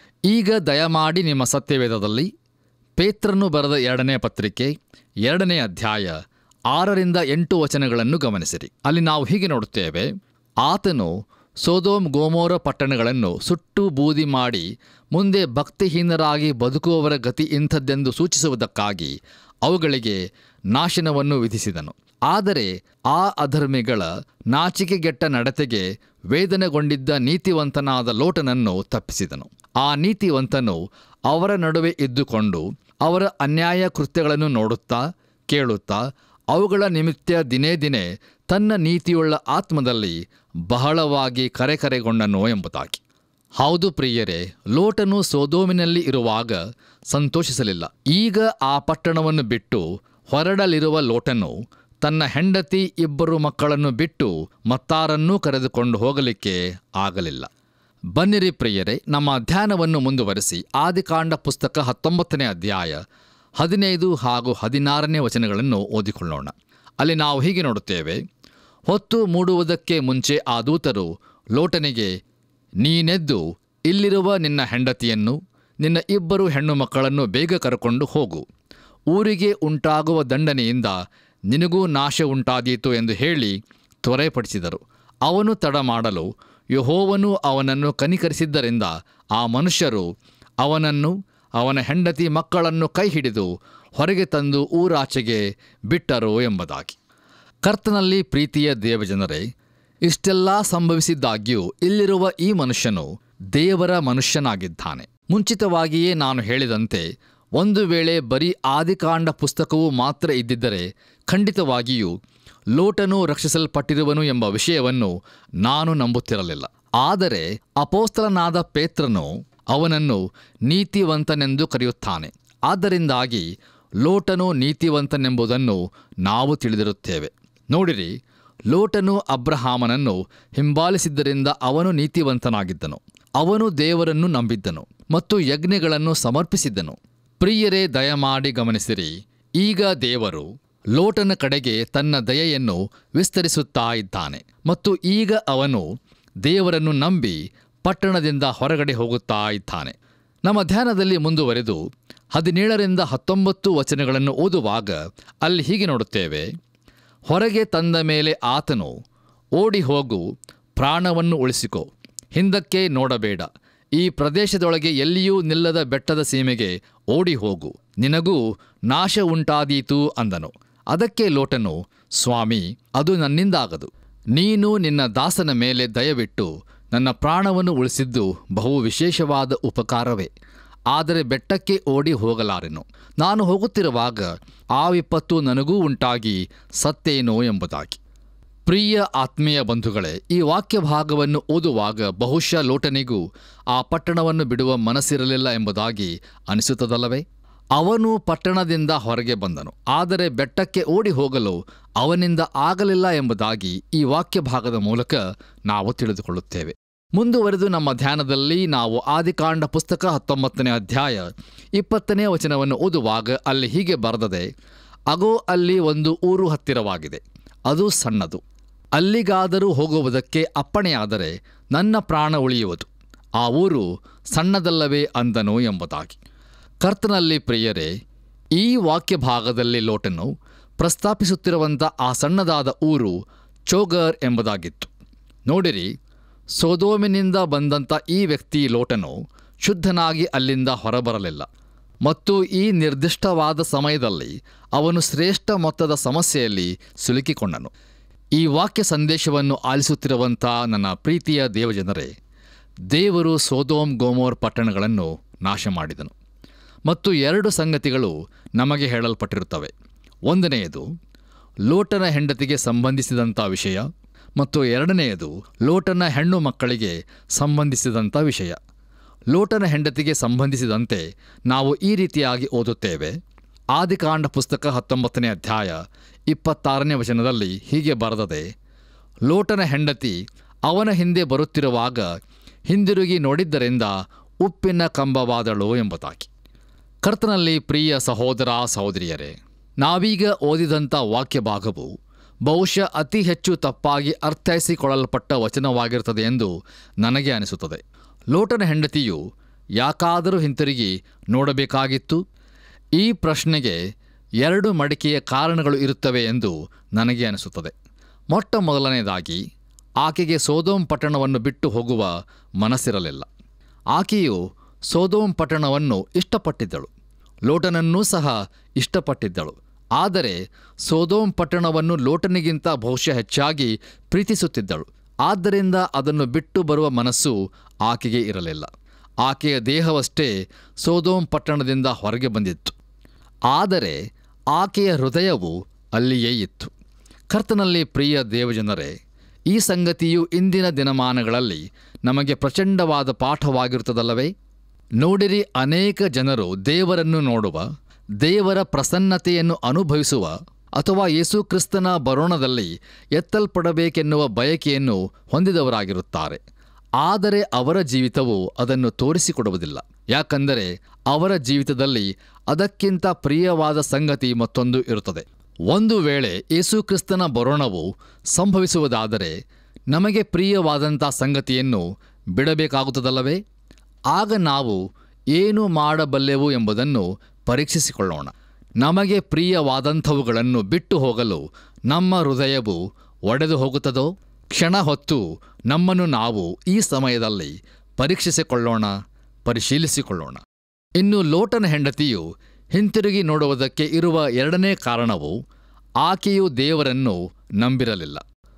ಈಗ ದಯಮಾಡಿ ನಿಮ್ಮ ಸತ್ಯವೇದದಲ್ಲಿ ಪೇತ್ರನು ಬರೆದ ಎರಡನೇ ಪತ್ರಿಕೆ ಎರಡನೇ ಅಧ್ಯಾಯ ಆರರಿಂದ ಎಂಟು ವಚನಗಳನ್ನು ಗಮನಿಸಿರಿ ಅಲ್ಲಿ ನಾವು ಹೀಗೆ ನೋಡುತ್ತೇವೆ ಆತನು ಸೋದೋಮ್ ಗೋಮೋರ ಪಟ್ಟಣಗಳನ್ನು ಸುಟ್ಟು ಬೂದಿ ಮಾಡಿ ಮುಂದೆ ಭಕ್ತಿಹೀನರಾಗಿ ಬದುಕುವವರ ಗತಿ ಇಂಥದ್ದೆಂದು ಸೂಚಿಸುವುದಕ್ಕಾಗಿ ಅವುಗಳಿಗೆ ನಾಶನವನ್ನು ವಿಧಿಸಿದನು ಆದರೆ ಆ ಅಧರ್ಮಿಗಳ ನಾಚಿಕೆಗೆಟ್ಟ ನಡತೆಗೆ ವೇದನೆಗೊಂಡಿದ್ದ ನೀತಿವಂತನಾದ ಲೋಟನನ್ನು ತಪ್ಪಿಸಿದನು ಆ ನೀತಿವಂತನು ಅವರ ನಡುವೆ ಇದ್ದುಕೊಂಡು ಅವರ ಅನ್ಯಾಯ ಕೃತ್ಯಗಳನ್ನು ನೋಡುತ್ತಾ ಕೇಳುತ್ತಾ ಅವುಗಳ ನಿಮಿತ್ತ ದಿನೇ ದಿನೇ ತನ್ನ ನೀತಿಯುಳ್ಳ ಆತ್ಮದಲ್ಲಿ ಬಹಳವಾಗಿ ಕರೆಕರೆಗೊಂಡನು ಎಂಬುದಾಗಿ ಹೌದು ಪ್ರಿಯರೇ ಲೋಟನು ಸೋದೋಮಿನಲ್ಲಿ ಇರುವಾಗ ಸಂತೋಷಿಸಲಿಲ್ಲ ಈಗ ಆ ಪಟ್ಟಣವನ್ನು ಬಿಟ್ಟು ಹೊರಡಲಿರುವ ಲೋಟನು ತನ್ನ ಹೆಂಡತಿ ಇಬ್ಬರು ಮಕ್ಕಳನ್ನು ಬಿಟ್ಟು ಮತ್ತಾರನ್ನೂ ಕರೆದುಕೊಂಡು ಹೋಗಲಿಕ್ಕೆ ಆಗಲಿಲ್ಲ ಬನ್ನಿರಿ ಪ್ರಿಯರೇ ನಮ್ಮ ಧ್ಯಾನವನ್ನು ಮುಂದುವರಿಸಿ ಆದಿಕಾಂಡ ಪುಸ್ತಕ ಹತ್ತೊಂಬತ್ತನೇ ಅಧ್ಯಾಯ ಹದಿನೈದು ಹಾಗೂ ಹದಿನಾರನೇ ವಚನಗಳನ್ನು ಓದಿಕೊಳ್ಳೋಣ ಅಲ್ಲಿ ನಾವು ಹೀಗೆ ನೋಡುತ್ತೇವೆ ಹೊತ್ತು ಮೂಡುವುದಕ್ಕೆ ಮುಂಚೆ ಆ ದೂತರು ಲೋಟನಿಗೆ ನೀನೆದ್ದು ಇಲ್ಲಿರುವ ನಿನ್ನ ಹೆಂಡತಿಯನ್ನು ನಿನ್ನ ಇಬ್ಬರು ಹೆಣ್ಣು ಮಕ್ಕಳನ್ನು ಬೇಗ ಕರಕೊಂಡು ಹೋಗು ಊರಿಗೆ ಉಂಟಾಗುವ ದಂಡನೆಯಿಂದ ನಿನಗೂ ನಾಶ ಉಂಟಾದೀತು ಎಂದು ಹೇಳಿ ತ್ವರೆಪಡಿಸಿದರು ಅವನು ತಡ ಮಾಡಲು ಯಹೋವನು ಅವನನ್ನು ಕನಿಕರಿಸಿದ್ದರಿಂದ ಆ ಮನುಷ್ಯರು ಅವನನ್ನು ಅವನ ಹೆಂಡತಿ ಮಕ್ಕಳನ್ನು ಕೈ ಹಿಡಿದು ಹೊರಗೆ ತಂದು ಊರಾಚೆಗೆ ಬಿಟ್ಟರು ಎಂಬುದಾಗಿ ಕರ್ತನಲ್ಲಿ ಪ್ರೀತಿಯ ದೇವಜನರೇ ಇಷ್ಟೆಲ್ಲ ಸಂಭವಿಸಿದ್ದಾಗ್ಯೂ ಇಲ್ಲಿರುವ ಈ ಮನುಷ್ಯನು ದೇವರ ಮನುಷ್ಯನಾಗಿದ್ದಾನೆ ಮುಂಚಿತವಾಗಿಯೇ ನಾನು ಹೇಳಿದಂತೆ ಒಂದು ವೇಳೆ ಬರೀ ಆದಿಕಾಂಡ ಪುಸ್ತಕವು ಮಾತ್ರ ಇದ್ದಿದ್ದರೆ ಖಂಡಿತವಾಗಿಯೂ ಲೋಟನು ರಕ್ಷಿಸಲ್ಪಟ್ಟಿರುವನು ಎಂಬ ವಿಷಯವನ್ನು ನಾನು ನಂಬುತ್ತಿರಲಿಲ್ಲ ಆದರೆ ಅಪೋಸ್ತಲನಾದ ಪೇತ್ರನು ಅವನನ್ನು ನೀತಿವಂತನೆಂದು ಕರೆಯುತ್ತಾನೆ ಆದ್ದರಿಂದಾಗಿ ಲೋಟನು ನೀತಿವಂತನೆಂಬುದನ್ನು ನಾವು ತಿಳಿದಿರುತ್ತೇವೆ ನೋಡಿರಿ ಲೋಟನು ಅಬ್ರಹಾಮನನ್ನು ಹಿಂಬಾಲಿಸಿದ್ದರಿಂದ ಅವನು ನೀತಿವಂತನಾಗಿದ್ದನು ಅವನು ದೇವರನ್ನು ನಂಬಿದ್ದನು ಮತ್ತು ಯಜ್ಞಗಳನ್ನು ಸಮರ್ಪಿಸಿದ್ದನು ಪ್ರಿಯರೇ ದಯಮಾಡಿ ಗಮನಿಸಿರಿ ಈಗ ದೇವರು ಲೋಟನ ಕಡೆಗೆ ತನ್ನ ದಯೆಯನ್ನು ವಿಸ್ತರಿಸುತ್ತಾ ಇದ್ದಾನೆ ಮತ್ತು ಈಗ ಅವನು ದೇವರನ್ನು ನಂಬಿ ಪಟ್ಟಣದಿಂದ ಹೊರಗಡೆ ಹೋಗುತ್ತಾ ಇದ್ದಾನೆ ನಮ್ಮ ಧ್ಯಾನದಲ್ಲಿ ಮುಂದುವರೆದು ಹದಿನೇಳರಿಂದ ಹತ್ತೊಂಬತ್ತು ವಚನಗಳನ್ನು ಓದುವಾಗ ಅಲ್ಲಿ ಹೀಗೆ ನೋಡುತ್ತೇವೆ ಹೊರಗೆ ತಂದ ಮೇಲೆ ಆತನು ಓಡಿ ಹೋಗು ಪ್ರಾಣವನ್ನು ಉಳಿಸಿಕೊ ಹಿಂದಕ್ಕೆ ನೋಡಬೇಡ ಈ ಪ್ರದೇಶದೊಳಗೆ ಎಲ್ಲಿಯೂ ನಿಲ್ಲದ ಬೆಟ್ಟದ ಸೀಮೆಗೆ ಓಡಿ ಹೋಗು ನಿನಗೂ ನಾಶ ಉಂಟಾದೀತು ಅಂದನು ಅದಕ್ಕೆ ಲೋಟನು ಸ್ವಾಮಿ ಅದು ನನ್ನಿಂದಾಗದು ನೀನು ನಿನ್ನ ದಾಸನ ಮೇಲೆ ದಯವಿಟ್ಟು ನನ್ನ ಪ್ರಾಣವನ್ನು ಉಳಿಸಿದ್ದು ಬಹು ವಿಶೇಷವಾದ ಉಪಕಾರವೇ ಆದರೆ ಬೆಟ್ಟಕ್ಕೆ ಓಡಿ ಹೋಗಲಾರೆನು ನಾನು ಹೋಗುತ್ತಿರುವಾಗ ಆ ವಿಪತ್ತು ನನಗೂ ಉಂಟಾಗಿ ಸತ್ತೇನೋ ಎಂಬುದಾಗಿ ಪ್ರಿಯ ಆತ್ಮೀಯ ಬಂಧುಗಳೇ ಈ ವಾಕ್ಯ ಭಾಗವನ್ನು ಓದುವಾಗ ಬಹುಶಃ ಲೋಟನಿಗೂ ಆ ಪಟ್ಟಣವನ್ನು ಬಿಡುವ ಮನಸ್ಸಿರಲಿಲ್ಲ ಎಂಬುದಾಗಿ ಅನಿಸುತ್ತದಲ್ಲವೇ ಅವನು ಪಟ್ಟಣದಿಂದ ಹೊರಗೆ ಬಂದನು ಆದರೆ ಬೆಟ್ಟಕ್ಕೆ ಓಡಿ ಹೋಗಲು ಅವನಿಂದ ಆಗಲಿಲ್ಲ ಎಂಬುದಾಗಿ ಈ ವಾಕ್ಯ ಭಾಗದ ಮೂಲಕ ನಾವು ತಿಳಿದುಕೊಳ್ಳುತ್ತೇವೆ ಮುಂದುವರೆದು ನಮ್ಮ ಧ್ಯಾನದಲ್ಲಿ ನಾವು ಆದಿಕಾಂಡ ಪುಸ್ತಕ ಹತ್ತೊಂಬತ್ತನೇ ಅಧ್ಯಾಯ ಇಪ್ಪತ್ತನೇ ವಚನವನ್ನು ಓದುವಾಗ ಅಲ್ಲಿ ಹೀಗೆ ಬರೆದದೆ ಅಗೋ ಅಲ್ಲಿ ಒಂದು ಊರು ಹತ್ತಿರವಾಗಿದೆ ಅದು ಸಣ್ಣದು ಅಲ್ಲಿಗಾದರೂ ಹೋಗುವುದಕ್ಕೆ ಅಪ್ಪಣೆಯಾದರೆ ನನ್ನ ಪ್ರಾಣ ಉಳಿಯುವುದು ಆ ಊರು ಸಣ್ಣದಲ್ಲವೇ ಅಂದನು ಎಂಬುದಾಗಿ ಕರ್ತನಲ್ಲಿ ಪ್ರಿಯರೇ ಈ ವಾಕ್ಯ ಭಾಗದಲ್ಲಿ ಲೋಟನು ಪ್ರಸ್ತಾಪಿಸುತ್ತಿರುವಂಥ ಆ ಸಣ್ಣದಾದ ಊರು ಚೋಗರ್ ಎಂಬುದಾಗಿತ್ತು ನೋಡಿರಿ ಸೋದೋಮಿನಿಂದ ಬಂದಂಥ ಈ ವ್ಯಕ್ತಿ ಲೋಟನು ಶುದ್ಧನಾಗಿ ಅಲ್ಲಿಂದ ಹೊರಬರಲಿಲ್ಲ ಮತ್ತು ಈ ನಿರ್ದಿಷ್ಟವಾದ ಸಮಯದಲ್ಲಿ ಅವನು ಶ್ರೇಷ್ಠ ಮೊತ್ತದ ಸಮಸ್ಯೆಯಲ್ಲಿ ಸಿಲುಕಿಕೊಂಡನು ಈ ವಾಕ್ಯ ಸಂದೇಶವನ್ನು ಆಲಿಸುತ್ತಿರುವಂಥ ನನ್ನ ಪ್ರೀತಿಯ ದೇವಜನರೇ ದೇವರು ಸೋದೋಮ್ ಗೋಮೋರ್ ಪಟ್ಟಣಗಳನ್ನು ನಾಶ ಮಾಡಿದನು ಮತ್ತು ಎರಡು ಸಂಗತಿಗಳು ನಮಗೆ ಹೇಳಲ್ಪಟ್ಟಿರುತ್ತವೆ ಒಂದನೆಯದು ಲೋಟನ ಹೆಂಡತಿಗೆ ಸಂಬಂಧಿಸಿದಂಥ ವಿಷಯ ಮತ್ತು ಎರಡನೆಯದು ಲೋಟನ ಹೆಣ್ಣು ಮಕ್ಕಳಿಗೆ ಸಂಬಂಧಿಸಿದಂಥ ವಿಷಯ ಲೋಟನ ಹೆಂಡತಿಗೆ ಸಂಬಂಧಿಸಿದಂತೆ ನಾವು ಈ ರೀತಿಯಾಗಿ ಓದುತ್ತೇವೆ ಆದಿಕಾಂಡ ಪುಸ್ತಕ ಹತ್ತೊಂಬತ್ತನೇ ಅಧ್ಯಾಯ ಇಪ್ಪತ್ತಾರನೇ ವಚನದಲ್ಲಿ ಹೀಗೆ ಬರೆದದೆ ಲೋಟನ ಹೆಂಡತಿ ಅವನ ಹಿಂದೆ ಬರುತ್ತಿರುವಾಗ ಹಿಂದಿರುಗಿ ನೋಡಿದ್ದರಿಂದ ಉಪ್ಪಿನ ಕಂಬವಾದಳು ಎಂಬುದಾಗಿ ಕರ್ತನಲ್ಲಿ ಪ್ರಿಯ ಸಹೋದರ ಸಹೋದರಿಯರೇ ನಾವೀಗ ಓದಿದಂಥ ವಾಕ್ಯ ಭಾಗವು ಬಹುಶಃ ಅತಿ ಹೆಚ್ಚು ತಪ್ಪಾಗಿ ಅರ್ಥೈಸಿಕೊಳ್ಳಲ್ಪಟ್ಟ ವಚನವಾಗಿರುತ್ತದೆ ಎಂದು ನನಗೆ ಅನಿಸುತ್ತದೆ ಲೋಟನ ಹೆಂಡತಿಯು ಯಾಕಾದರೂ ಹಿಂತಿರುಗಿ ನೋಡಬೇಕಾಗಿತ್ತು ಈ ಪ್ರಶ್ನೆಗೆ ಎರಡು ಮಡಿಕೆಯ ಕಾರಣಗಳು ಇರುತ್ತವೆ ಎಂದು ನನಗೆ ಅನಿಸುತ್ತದೆ ಮೊಟ್ಟ ಮೊದಲನೇದಾಗಿ ಆಕೆಗೆ ಸೋದೋಮ್ ಪಟ್ಟಣವನ್ನು ಬಿಟ್ಟು ಹೋಗುವ ಮನಸ್ಸಿರಲಿಲ್ಲ ಆಕೆಯು ಸೋದೋಮ್ ಪಟ್ಟಣವನ್ನು ಇಷ್ಟಪಟ್ಟಿದ್ದಳು ಲೋಟನನ್ನೂ ಸಹ ಇಷ್ಟಪಟ್ಟಿದ್ದಳು ಆದರೆ ಸೋದೋಮ್ ಪಟ್ಟಣವನ್ನು ಲೋಟನಿಗಿಂತ ಬಹುಶಃ ಹೆಚ್ಚಾಗಿ ಪ್ರೀತಿಸುತ್ತಿದ್ದಳು ಆದ್ದರಿಂದ ಅದನ್ನು ಬಿಟ್ಟು ಬರುವ ಮನಸ್ಸು ಆಕೆಗೆ ಇರಲಿಲ್ಲ ಆಕೆಯ ದೇಹವಷ್ಟೇ ಸೋದೋಮ್ ಪಟ್ಟಣದಿಂದ ಹೊರಗೆ ಬಂದಿತ್ತು ಆದರೆ ಆಕೆಯ ಹೃದಯವು ಅಲ್ಲಿಯೇ ಇತ್ತು ಕರ್ತನಲ್ಲಿ ಪ್ರಿಯ ದೇವಜನರೇ ಈ ಸಂಗತಿಯು ಇಂದಿನ ದಿನಮಾನಗಳಲ್ಲಿ ನಮಗೆ ಪ್ರಚಂಡವಾದ ಪಾಠವಾಗಿರುತ್ತದಲ್ಲವೇ ನೋಡಿರಿ ಅನೇಕ ಜನರು ದೇವರನ್ನು ನೋಡುವ ದೇವರ ಪ್ರಸನ್ನತೆಯನ್ನು ಅನುಭವಿಸುವ ಅಥವಾ ಯೇಸುಕ್ರಿಸ್ತನ ಬರೋಣದಲ್ಲಿ ಎತ್ತಲ್ಪಡಬೇಕೆನ್ನುವ ಬಯಕೆಯನ್ನು ಹೊಂದಿದವರಾಗಿರುತ್ತಾರೆ ಆದರೆ ಅವರ ಜೀವಿತವು ಅದನ್ನು ತೋರಿಸಿಕೊಡುವುದಿಲ್ಲ ಯಾಕಂದರೆ ಅವರ ಜೀವಿತದಲ್ಲಿ ಅದಕ್ಕಿಂತ ಪ್ರಿಯವಾದ ಸಂಗತಿ ಮತ್ತೊಂದು ಇರುತ್ತದೆ ಒಂದು ವೇಳೆ ಯೇಸುಕ್ರಿಸ್ತನ ಬರೋಣವು ಸಂಭವಿಸುವುದಾದರೆ ನಮಗೆ ಪ್ರಿಯವಾದಂಥ ಸಂಗತಿಯನ್ನು ಬಿಡಬೇಕಾಗುತ್ತದಲ್ಲವೇ ಆಗ ನಾವು ಏನು ಮಾಡಬಲ್ಲೆವು ಎಂಬುದನ್ನು ಪರೀಕ್ಷಿಸಿಕೊಳ್ಳೋಣ ನಮಗೆ ಪ್ರಿಯವಾದಂಥವುಗಳನ್ನು ಬಿಟ್ಟು ಹೋಗಲು ನಮ್ಮ ಹೃದಯವು ಒಡೆದು ಹೋಗುತ್ತದೋ ಕ್ಷಣ ಹೊತ್ತು ನಮ್ಮನ್ನು ನಾವು ಈ ಸಮಯದಲ್ಲಿ ಪರೀಕ್ಷಿಸಿಕೊಳ್ಳೋಣ ಪರಿಶೀಲಿಸಿಕೊಳ್ಳೋಣ ಇನ್ನು ಲೋಟನ ಹೆಂಡತಿಯು ಹಿಂತಿರುಗಿ ನೋಡುವುದಕ್ಕೆ ಇರುವ ಎರಡನೇ ಕಾರಣವು ಆಕೆಯು ದೇವರನ್ನು ನಂಬಿರಲಿಲ್ಲ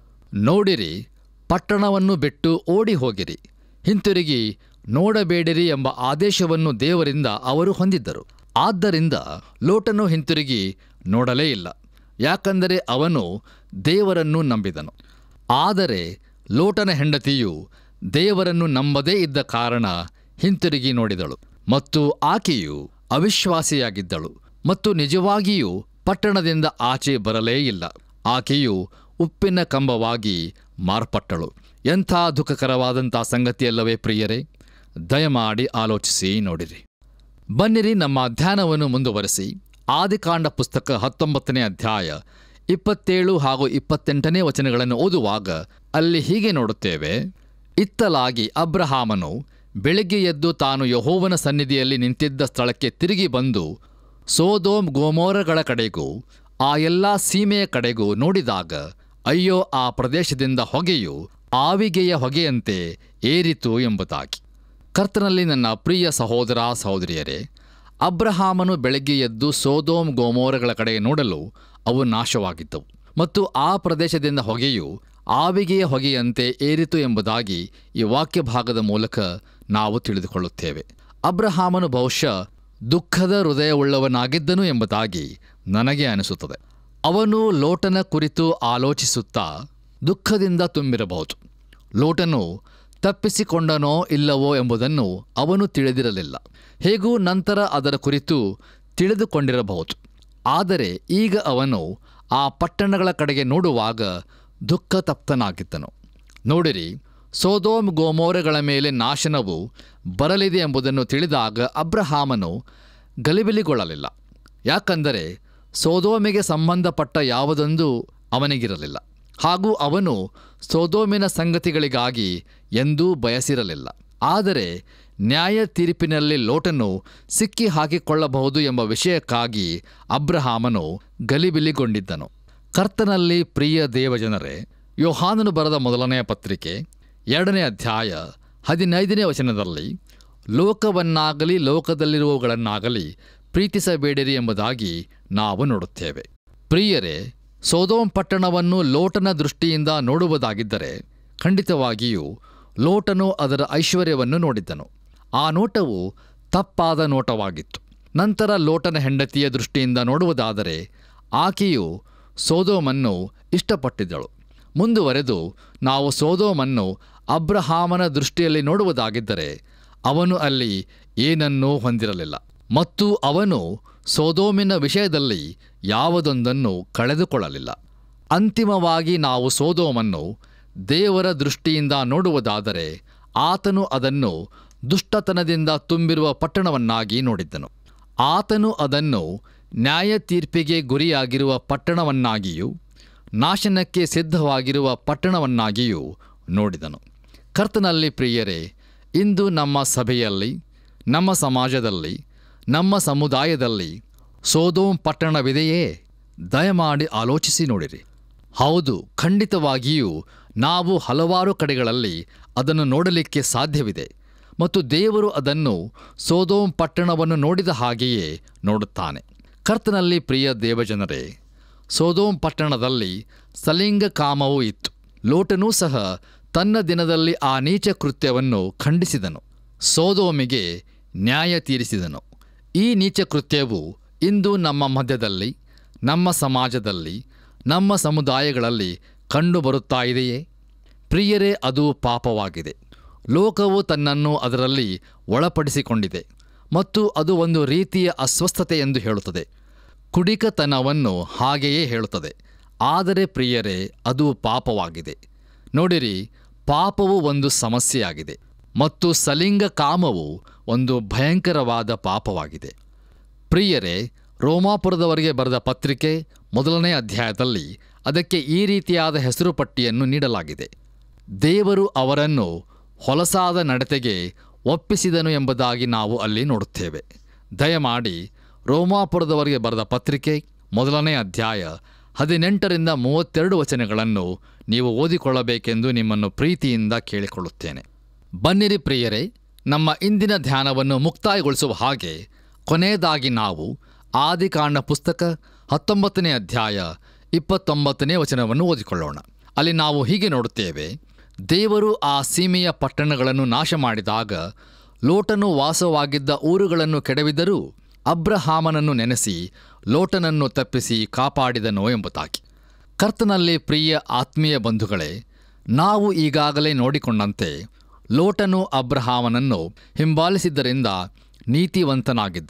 ನೋಡಿರಿ ಪಟ್ಟಣವನ್ನು ಬಿಟ್ಟು ಓಡಿ ಹೋಗಿರಿ ಹಿಂತಿರುಗಿ ನೋಡಬೇಡಿರಿ ಎಂಬ ಆದೇಶವನ್ನು ದೇವರಿಂದ ಅವರು ಹೊಂದಿದ್ದರು ಆದ್ದರಿಂದ ಲೋಟನು ಹಿಂತಿರುಗಿ ನೋಡಲೇ ಇಲ್ಲ ಯಾಕಂದರೆ ಅವನು ದೇವರನ್ನು ನಂಬಿದನು ಆದರೆ ಲೋಟನ ಹೆಂಡತಿಯು ದೇವರನ್ನು ನಂಬದೇ ಇದ್ದ ಕಾರಣ ಹಿಂತಿರುಗಿ ನೋಡಿದಳು ಮತ್ತು ಆಕೆಯು ಅವಿಶ್ವಾಸಿಯಾಗಿದ್ದಳು ಮತ್ತು ನಿಜವಾಗಿಯೂ ಪಟ್ಟಣದಿಂದ ಆಚೆ ಬರಲೇ ಇಲ್ಲ ಆಕೆಯು ಉಪ್ಪಿನ ಕಂಬವಾಗಿ ಮಾರ್ಪಟ್ಟಳು ಎಂಥ ದುಃಖಕರವಾದಂಥ ಸಂಗತಿಯಲ್ಲವೇ ಪ್ರಿಯರೇ ದಯಮಾಡಿ ಆಲೋಚಿಸಿ ನೋಡಿರಿ ಬನ್ನಿರಿ ನಮ್ಮ ಧ್ಯಾನವನ್ನು ಮುಂದುವರೆಸಿ ಆದಿಕಾಂಡ ಪುಸ್ತಕ ಹತ್ತೊಂಬತ್ತನೇ ಅಧ್ಯಾಯ ಇಪ್ಪತ್ತೇಳು ಹಾಗೂ ಇಪ್ಪತ್ತೆಂಟನೇ ವಚನಗಳನ್ನು ಓದುವಾಗ ಅಲ್ಲಿ ಹೀಗೆ ನೋಡುತ್ತೇವೆ ಇತ್ತಲಾಗಿ ಅಬ್ರಹಾಮನು ಬೆಳಿಗ್ಗೆ ಎದ್ದು ತಾನು ಯಹೋವನ ಸನ್ನಿಧಿಯಲ್ಲಿ ನಿಂತಿದ್ದ ಸ್ಥಳಕ್ಕೆ ತಿರುಗಿ ಬಂದು ಸೋದೋಮ್ ಗೋಮೋರಗಳ ಕಡೆಗೂ ಆ ಎಲ್ಲ ಸೀಮೆಯ ಕಡೆಗೂ ನೋಡಿದಾಗ ಅಯ್ಯೋ ಆ ಪ್ರದೇಶದಿಂದ ಹೊಗೆಯು ಆವಿಗೆಯ ಹೊಗೆಯಂತೆ ಏರಿತು ಎಂಬುದಾಗಿ ಕರ್ತನಲ್ಲಿ ನನ್ನ ಪ್ರಿಯ ಸಹೋದರ ಸಹೋದರಿಯರೇ ಅಬ್ರಹಾಮನು ಬೆಳಗ್ಗೆ ಎದ್ದು ಸೋದೋಮ್ ಗೋಮೋರಗಳ ಕಡೆ ನೋಡಲು ಅವು ನಾಶವಾಗಿದ್ದವು ಮತ್ತು ಆ ಪ್ರದೇಶದಿಂದ ಹೊಗೆಯು ಆವಿಗೆಯ ಹೊಗೆಯಂತೆ ಏರಿತು ಎಂಬುದಾಗಿ ಈ ವಾಕ್ಯ ಭಾಗದ ಮೂಲಕ ನಾವು ತಿಳಿದುಕೊಳ್ಳುತ್ತೇವೆ ಅಬ್ರಹಾಮನು ಬಹುಶಃ ದುಃಖದ ಹೃದಯವುಳ್ಳವನಾಗಿದ್ದನು ಎಂಬುದಾಗಿ ನನಗೆ ಅನಿಸುತ್ತದೆ ಅವನು ಲೋಟನ ಕುರಿತು ಆಲೋಚಿಸುತ್ತಾ ದುಃಖದಿಂದ ತುಂಬಿರಬಹುದು ಲೋಟನು ತಪ್ಪಿಸಿಕೊಂಡನೋ ಇಲ್ಲವೋ ಎಂಬುದನ್ನು ಅವನು ತಿಳಿದಿರಲಿಲ್ಲ ಹೇಗೂ ನಂತರ ಅದರ ಕುರಿತು ತಿಳಿದುಕೊಂಡಿರಬಹುದು ಆದರೆ ಈಗ ಅವನು ಆ ಪಟ್ಟಣಗಳ ಕಡೆಗೆ ನೋಡುವಾಗ ದುಃಖ ತಪ್ತನಾಗಿದ್ದನು ನೋಡಿರಿ ಸೋದೋಮ್ ಗೋಮೋರಗಳ ಮೇಲೆ ನಾಶನವು ಬರಲಿದೆ ಎಂಬುದನ್ನು ತಿಳಿದಾಗ ಅಬ್ರಹಾಮನು ಗಲಿಬಿಲಿಗೊಳ್ಳಲಿಲ್ಲ ಯಾಕಂದರೆ ಸೋದೋಮಿಗೆ ಸಂಬಂಧಪಟ್ಟ ಯಾವುದೊಂದು ಅವನಿಗಿರಲಿಲ್ಲ ಹಾಗೂ ಅವನು ಸೋದೋಮಿನ ಸಂಗತಿಗಳಿಗಾಗಿ ಎಂದೂ ಬಯಸಿರಲಿಲ್ಲ ಆದರೆ ನ್ಯಾಯ ತೀರ್ಪಿನಲ್ಲಿ ಲೋಟನು ಸಿಕ್ಕಿ ಹಾಕಿಕೊಳ್ಳಬಹುದು ಎಂಬ ವಿಷಯಕ್ಕಾಗಿ ಅಬ್ರಹಾಮನು ಗಲಿಬಿಲಿಗೊಂಡಿದ್ದನು ಕರ್ತನಲ್ಲಿ ಪ್ರಿಯ ದೇವಜನರೇ ಯೋಹಾನನು ಬರೆದ ಮೊದಲನೆಯ ಪತ್ರಿಕೆ ಎರಡನೇ ಅಧ್ಯಾಯ ಹದಿನೈದನೇ ವಚನದಲ್ಲಿ ಲೋಕವನ್ನಾಗಲಿ ಲೋಕದಲ್ಲಿರುವವುಗಳನ್ನಾಗಲಿ ಪ್ರೀತಿಸಬೇಡಿರಿ ಎಂಬುದಾಗಿ ನಾವು ನೋಡುತ್ತೇವೆ ಪ್ರಿಯರೇ ಸೋದೋಮ್ ಪಟ್ಟಣವನ್ನು ಲೋಟನ ದೃಷ್ಟಿಯಿಂದ ನೋಡುವುದಾಗಿದ್ದರೆ ಖಂಡಿತವಾಗಿಯೂ ಲೋಟನು ಅದರ ಐಶ್ವರ್ಯವನ್ನು ನೋಡಿದ್ದನು ಆ ನೋಟವು ತಪ್ಪಾದ ನೋಟವಾಗಿತ್ತು ನಂತರ ಲೋಟನ ಹೆಂಡತಿಯ ದೃಷ್ಟಿಯಿಂದ ನೋಡುವುದಾದರೆ ಆಕೆಯು ಸೋದೋಮನ್ನು ಇಷ್ಟಪಟ್ಟಿದ್ದಳು ಮುಂದುವರೆದು ನಾವು ಸೋದೋಮನ್ನು ಅಬ್ರಹಾಮನ ದೃಷ್ಟಿಯಲ್ಲಿ ನೋಡುವುದಾಗಿದ್ದರೆ ಅವನು ಅಲ್ಲಿ ಏನನ್ನೂ ಹೊಂದಿರಲಿಲ್ಲ ಮತ್ತು ಅವನು ಸೋದೋಮಿನ ವಿಷಯದಲ್ಲಿ ಯಾವುದೊಂದನ್ನು ಕಳೆದುಕೊಳ್ಳಲಿಲ್ಲ ಅಂತಿಮವಾಗಿ ನಾವು ಸೋದೋಮನ್ನು ದೇವರ ದೃಷ್ಟಿಯಿಂದ ನೋಡುವುದಾದರೆ ಆತನು ಅದನ್ನು ದುಷ್ಟತನದಿಂದ ತುಂಬಿರುವ ಪಟ್ಟಣವನ್ನಾಗಿ ನೋಡಿದ್ದನು ಆತನು ಅದನ್ನು ನ್ಯಾಯ ತೀರ್ಪಿಗೆ ಗುರಿಯಾಗಿರುವ ಪಟ್ಟಣವನ್ನಾಗಿಯೂ ನಾಶನಕ್ಕೆ ಸಿದ್ಧವಾಗಿರುವ ಪಟ್ಟಣವನ್ನಾಗಿಯೂ ನೋಡಿದನು ಕರ್ತನಲ್ಲಿ ಪ್ರಿಯರೇ ಇಂದು ನಮ್ಮ ಸಭೆಯಲ್ಲಿ ನಮ್ಮ ಸಮಾಜದಲ್ಲಿ ನಮ್ಮ ಸಮುದಾಯದಲ್ಲಿ ಸೋದೋಮ್ ಪಟ್ಟಣವಿದೆಯೇ ದಯಮಾಡಿ ಆಲೋಚಿಸಿ ನೋಡಿರಿ ಹೌದು ಖಂಡಿತವಾಗಿಯೂ ನಾವು ಹಲವಾರು ಕಡೆಗಳಲ್ಲಿ ಅದನ್ನು ನೋಡಲಿಕ್ಕೆ ಸಾಧ್ಯವಿದೆ ಮತ್ತು ದೇವರು ಅದನ್ನು ಸೋದೋಮ್ ಪಟ್ಟಣವನ್ನು ನೋಡಿದ ಹಾಗೆಯೇ ನೋಡುತ್ತಾನೆ ಕರ್ತನಲ್ಲಿ ಪ್ರಿಯ ದೇವಜನರೇ ಸೋದೋಮ್ ಪಟ್ಟಣದಲ್ಲಿ ಸಲಿಂಗ ಕಾಮವೂ ಇತ್ತು ಲೋಟನೂ ಸಹ ತನ್ನ ದಿನದಲ್ಲಿ ಆ ನೀಚ ಕೃತ್ಯವನ್ನು ಖಂಡಿಸಿದನು ಸೋದೋಮಿಗೆ ನ್ಯಾಯ ತೀರಿಸಿದನು ಈ ನೀಚ ಕೃತ್ಯವು ಇಂದು ನಮ್ಮ ಮಧ್ಯದಲ್ಲಿ ನಮ್ಮ ಸಮಾಜದಲ್ಲಿ ನಮ್ಮ ಸಮುದಾಯಗಳಲ್ಲಿ ಕಂಡುಬರುತ್ತಾ ಇದೆಯೇ ಪ್ರಿಯರೇ ಅದು ಪಾಪವಾಗಿದೆ ಲೋಕವು ತನ್ನನ್ನು ಅದರಲ್ಲಿ ಒಳಪಡಿಸಿಕೊಂಡಿದೆ ಮತ್ತು ಅದು ಒಂದು ರೀತಿಯ ಅಸ್ವಸ್ಥತೆ ಎಂದು ಹೇಳುತ್ತದೆ ಕುಡಿಕತನವನ್ನು ಹಾಗೆಯೇ ಹೇಳುತ್ತದೆ ಆದರೆ ಪ್ರಿಯರೇ ಅದು ಪಾಪವಾಗಿದೆ ನೋಡಿರಿ ಪಾಪವು ಒಂದು ಸಮಸ್ಯೆಯಾಗಿದೆ ಮತ್ತು ಸಲಿಂಗ ಕಾಮವು ಒಂದು ಭಯಂಕರವಾದ ಪಾಪವಾಗಿದೆ ಪ್ರಿಯರೇ ರೋಮಾಪುರದವರಿಗೆ ಬರೆದ ಪತ್ರಿಕೆ ಮೊದಲನೇ ಅಧ್ಯಾಯದಲ್ಲಿ ಅದಕ್ಕೆ ಈ ರೀತಿಯಾದ ಹೆಸರು ಪಟ್ಟಿಯನ್ನು ನೀಡಲಾಗಿದೆ ದೇವರು ಅವರನ್ನು ಹೊಲಸಾದ ನಡತೆಗೆ ಒಪ್ಪಿಸಿದನು ಎಂಬುದಾಗಿ ನಾವು ಅಲ್ಲಿ ನೋಡುತ್ತೇವೆ ದಯಮಾಡಿ ರೋಮಾಪುರದವರಿಗೆ ಬರೆದ ಪತ್ರಿಕೆ ಮೊದಲನೇ ಅಧ್ಯಾಯ ಹದಿನೆಂಟರಿಂದ ಮೂವತ್ತೆರಡು ವಚನಗಳನ್ನು ನೀವು ಓದಿಕೊಳ್ಳಬೇಕೆಂದು ನಿಮ್ಮನ್ನು ಪ್ರೀತಿಯಿಂದ ಕೇಳಿಕೊಳ್ಳುತ್ತೇನೆ ಬನ್ನಿರಿ ಪ್ರಿಯರೇ ನಮ್ಮ ಇಂದಿನ ಧ್ಯಾನವನ್ನು ಮುಕ್ತಾಯಗೊಳಿಸುವ ಹಾಗೆ ಕೊನೆಯದಾಗಿ ನಾವು ಆದಿಕಾಂಡ ಪುಸ್ತಕ ಹತ್ತೊಂಬತ್ತನೇ ಅಧ್ಯಾಯ ಇಪ್ಪತ್ತೊಂಬತ್ತನೇ ವಚನವನ್ನು ಓದಿಕೊಳ್ಳೋಣ ಅಲ್ಲಿ ನಾವು ಹೀಗೆ ನೋಡುತ್ತೇವೆ ದೇವರು ಆ ಸೀಮೆಯ ಪಟ್ಟಣಗಳನ್ನು ನಾಶ ಮಾಡಿದಾಗ ಲೋಟನು ವಾಸವಾಗಿದ್ದ ಊರುಗಳನ್ನು ಕೆಡವಿದರೂ ಅಬ್ರಹಾಮನನ್ನು ನೆನೆಸಿ ಲೋಟನನ್ನು ತಪ್ಪಿಸಿ ಕಾಪಾಡಿದನೋ ಎಂಬುದಾಗಿ ಕರ್ತನಲ್ಲಿ ಪ್ರಿಯ ಆತ್ಮೀಯ ಬಂಧುಗಳೇ ನಾವು ಈಗಾಗಲೇ ನೋಡಿಕೊಂಡಂತೆ ಲೋಟನು ಅಬ್ರಹಾಮನನ್ನು ಹಿಂಬಾಲಿಸಿದ್ದರಿಂದ ನೀತಿವಂತನಾಗಿದ್ದನು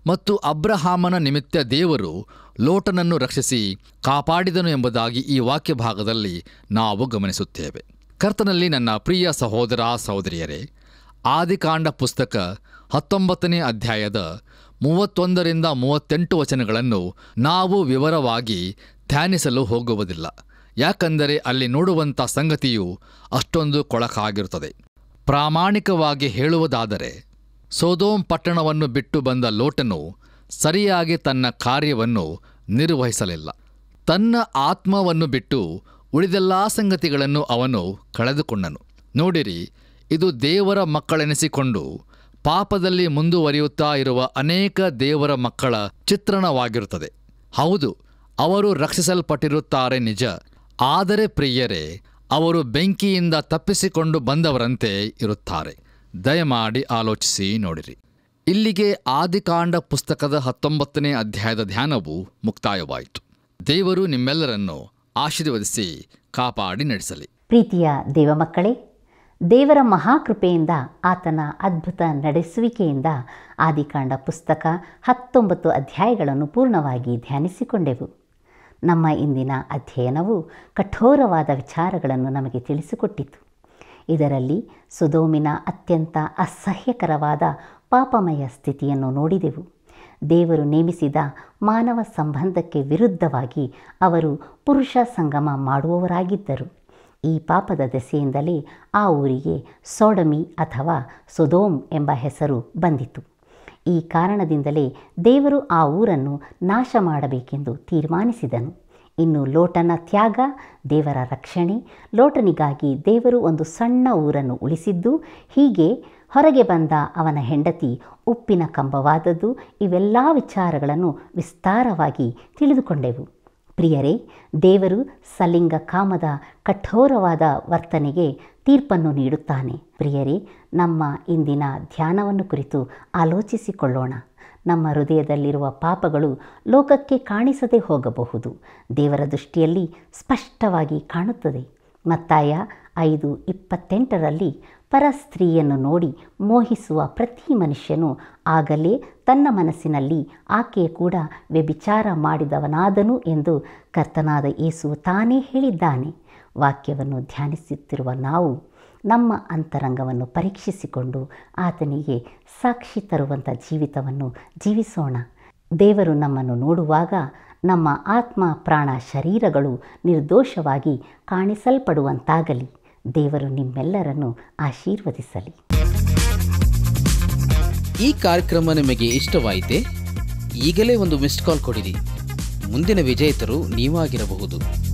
ಮತ್ತು ಅಬ್ರಹಾಮನ ನಿಮಿತ್ತ ದೇವರು ಲೋಟನನ್ನು ರಕ್ಷಿಸಿ ಕಾಪಾಡಿದನು ಎಂಬುದಾಗಿ ಈ ವಾಕ್ಯ ಭಾಗದಲ್ಲಿ ನಾವು ಗಮನಿಸುತ್ತೇವೆ ಕರ್ತನಲ್ಲಿ ನನ್ನ ಪ್ರಿಯ ಸಹೋದರ ಸಹೋದರಿಯರೇ ಆದಿಕಾಂಡ ಪುಸ್ತಕ ಹತ್ತೊಂಬತ್ತನೇ ಅಧ್ಯಾಯದ ಮೂವತ್ತೊಂದರಿಂದ ಮೂವತ್ತೆಂಟು ವಚನಗಳನ್ನು ನಾವು ವಿವರವಾಗಿ ಧ್ಯಾನಿಸಲು ಹೋಗುವುದಿಲ್ಲ ಯಾಕಂದರೆ ಅಲ್ಲಿ ನೋಡುವಂಥ ಸಂಗತಿಯು ಅಷ್ಟೊಂದು ಕೊಳಕಾಗಿರುತ್ತದೆ ಪ್ರಾಮಾಣಿಕವಾಗಿ ಹೇಳುವುದಾದರೆ ಸೋದೋಮ್ ಪಟ್ಟಣವನ್ನು ಬಿಟ್ಟು ಬಂದ ಲೋಟನು ಸರಿಯಾಗಿ ತನ್ನ ಕಾರ್ಯವನ್ನು ನಿರ್ವಹಿಸಲಿಲ್ಲ ತನ್ನ ಆತ್ಮವನ್ನು ಬಿಟ್ಟು ಉಳಿದೆಲ್ಲ ಸಂಗತಿಗಳನ್ನು ಅವನು ಕಳೆದುಕೊಂಡನು ನೋಡಿರಿ ಇದು ದೇವರ ಮಕ್ಕಳೆನಿಸಿಕೊಂಡು ಪಾಪದಲ್ಲಿ ಮುಂದುವರಿಯುತ್ತಾ ಇರುವ ಅನೇಕ ದೇವರ ಮಕ್ಕಳ ಚಿತ್ರಣವಾಗಿರುತ್ತದೆ ಹೌದು ಅವರು ರಕ್ಷಿಸಲ್ಪಟ್ಟಿರುತ್ತಾರೆ ನಿಜ ಆದರೆ ಪ್ರಿಯರೇ ಅವರು ಬೆಂಕಿಯಿಂದ ತಪ್ಪಿಸಿಕೊಂಡು ಬಂದವರಂತೆ ಇರುತ್ತಾರೆ ದಯಮಾಡಿ ಆಲೋಚಿಸಿ ನೋಡಿರಿ ಇಲ್ಲಿಗೆ ಆದಿಕಾಂಡ ಪುಸ್ತಕದ ಹತ್ತೊಂಬತ್ತನೇ ಅಧ್ಯಾಯದ ಧ್ಯಾನವು ಮುಕ್ತಾಯವಾಯಿತು ದೇವರು ನಿಮ್ಮೆಲ್ಲರನ್ನು ಆಶೀರ್ವದಿಸಿ ಕಾಪಾಡಿ ನಡೆಸಲಿ ಪ್ರೀತಿಯ ದೇವಮಕ್ಕಳೇ ದೇವರ ಮಹಾಕೃಪೆಯಿಂದ ಆತನ ಅದ್ಭುತ ನಡೆಸುವಿಕೆಯಿಂದ ಆದಿಕಾಂಡ ಪುಸ್ತಕ ಹತ್ತೊಂಬತ್ತು ಅಧ್ಯಾಯಗಳನ್ನು ಪೂರ್ಣವಾಗಿ ಧ್ಯಾನಿಸಿಕೊಂಡೆವು ನಮ್ಮ ಇಂದಿನ ಅಧ್ಯಯನವು ಕಠೋರವಾದ ವಿಚಾರಗಳನ್ನು ನಮಗೆ ತಿಳಿಸಿಕೊಟ್ಟಿತು ಇದರಲ್ಲಿ ಸುದೋಮಿನ ಅತ್ಯಂತ ಅಸಹ್ಯಕರವಾದ ಪಾಪಮಯ ಸ್ಥಿತಿಯನ್ನು ನೋಡಿದೆವು ದೇವರು ನೇಮಿಸಿದ ಮಾನವ ಸಂಬಂಧಕ್ಕೆ ವಿರುದ್ಧವಾಗಿ ಅವರು ಪುರುಷ ಸಂಗಮ ಮಾಡುವವರಾಗಿದ್ದರು ಈ ಪಾಪದ ದೆಸೆಯಿಂದಲೇ ಆ ಊರಿಗೆ ಸೋಡಮಿ ಅಥವಾ ಸುದೋಮ್ ಎಂಬ ಹೆಸರು ಬಂದಿತು ಈ ಕಾರಣದಿಂದಲೇ ದೇವರು ಆ ಊರನ್ನು ನಾಶ ಮಾಡಬೇಕೆಂದು ತೀರ್ಮಾನಿಸಿದನು ಇನ್ನು ಲೋಟನ ತ್ಯಾಗ ದೇವರ ರಕ್ಷಣೆ ಲೋಟನಿಗಾಗಿ ದೇವರು ಒಂದು ಸಣ್ಣ ಊರನ್ನು ಉಳಿಸಿದ್ದು ಹೀಗೆ ಹೊರಗೆ ಬಂದ ಅವನ ಹೆಂಡತಿ ಉಪ್ಪಿನ ಕಂಬವಾದದ್ದು ಇವೆಲ್ಲ ವಿಚಾರಗಳನ್ನು ವಿಸ್ತಾರವಾಗಿ ತಿಳಿದುಕೊಂಡೆವು ಪ್ರಿಯರೇ ದೇವರು ಸಲಿಂಗ ಕಾಮದ ಕಠೋರವಾದ ವರ್ತನೆಗೆ ತೀರ್ಪನ್ನು ನೀಡುತ್ತಾನೆ ಪ್ರಿಯರೇ ನಮ್ಮ ಇಂದಿನ ಧ್ಯಾನವನ್ನು ಕುರಿತು ಆಲೋಚಿಸಿಕೊಳ್ಳೋಣ ನಮ್ಮ ಹೃದಯದಲ್ಲಿರುವ ಪಾಪಗಳು ಲೋಕಕ್ಕೆ ಕಾಣಿಸದೆ ಹೋಗಬಹುದು ದೇವರ ದೃಷ್ಟಿಯಲ್ಲಿ ಸ್ಪಷ್ಟವಾಗಿ ಕಾಣುತ್ತದೆ ಮತ್ತಾಯ ಐದು ಇಪ್ಪತ್ತೆಂಟರಲ್ಲಿ ಪರಸ್ತ್ರೀಯನ್ನು ನೋಡಿ ಮೋಹಿಸುವ ಪ್ರತಿ ಮನುಷ್ಯನು ಆಗಲೇ ತನ್ನ ಮನಸ್ಸಿನಲ್ಲಿ ಆಕೆಯ ಕೂಡ ವ್ಯಭಿಚಾರ ಮಾಡಿದವನಾದನು ಎಂದು ಕರ್ತನಾದ ಯೇಸು ತಾನೇ ಹೇಳಿದ್ದಾನೆ ವಾಕ್ಯವನ್ನು ಧ್ಯಾನಿಸುತ್ತಿರುವ ನಾವು ನಮ್ಮ ಅಂತರಂಗವನ್ನು ಪರೀಕ್ಷಿಸಿಕೊಂಡು ಆತನಿಗೆ ಸಾಕ್ಷಿ ತರುವಂಥ ಜೀವಿತವನ್ನು ಜೀವಿಸೋಣ ದೇವರು ನಮ್ಮನ್ನು ನೋಡುವಾಗ ನಮ್ಮ ಆತ್ಮ ಪ್ರಾಣ ಶರೀರಗಳು ನಿರ್ದೋಷವಾಗಿ ಕಾಣಿಸಲ್ಪಡುವಂತಾಗಲಿ ದೇವರು ನಿಮ್ಮೆಲ್ಲರನ್ನು ಆಶೀರ್ವದಿಸಲಿ ಈ ಕಾರ್ಯಕ್ರಮ ನಿಮಗೆ ಇಷ್ಟವಾಯಿತೆ ಈಗಲೇ ಒಂದು ಮಿಸ್ಡ್ ಕಾಲ್ ಕೊಡಿರಿ ಮುಂದಿನ ವಿಜೇತರು ನೀವಾಗಿರಬಹುದು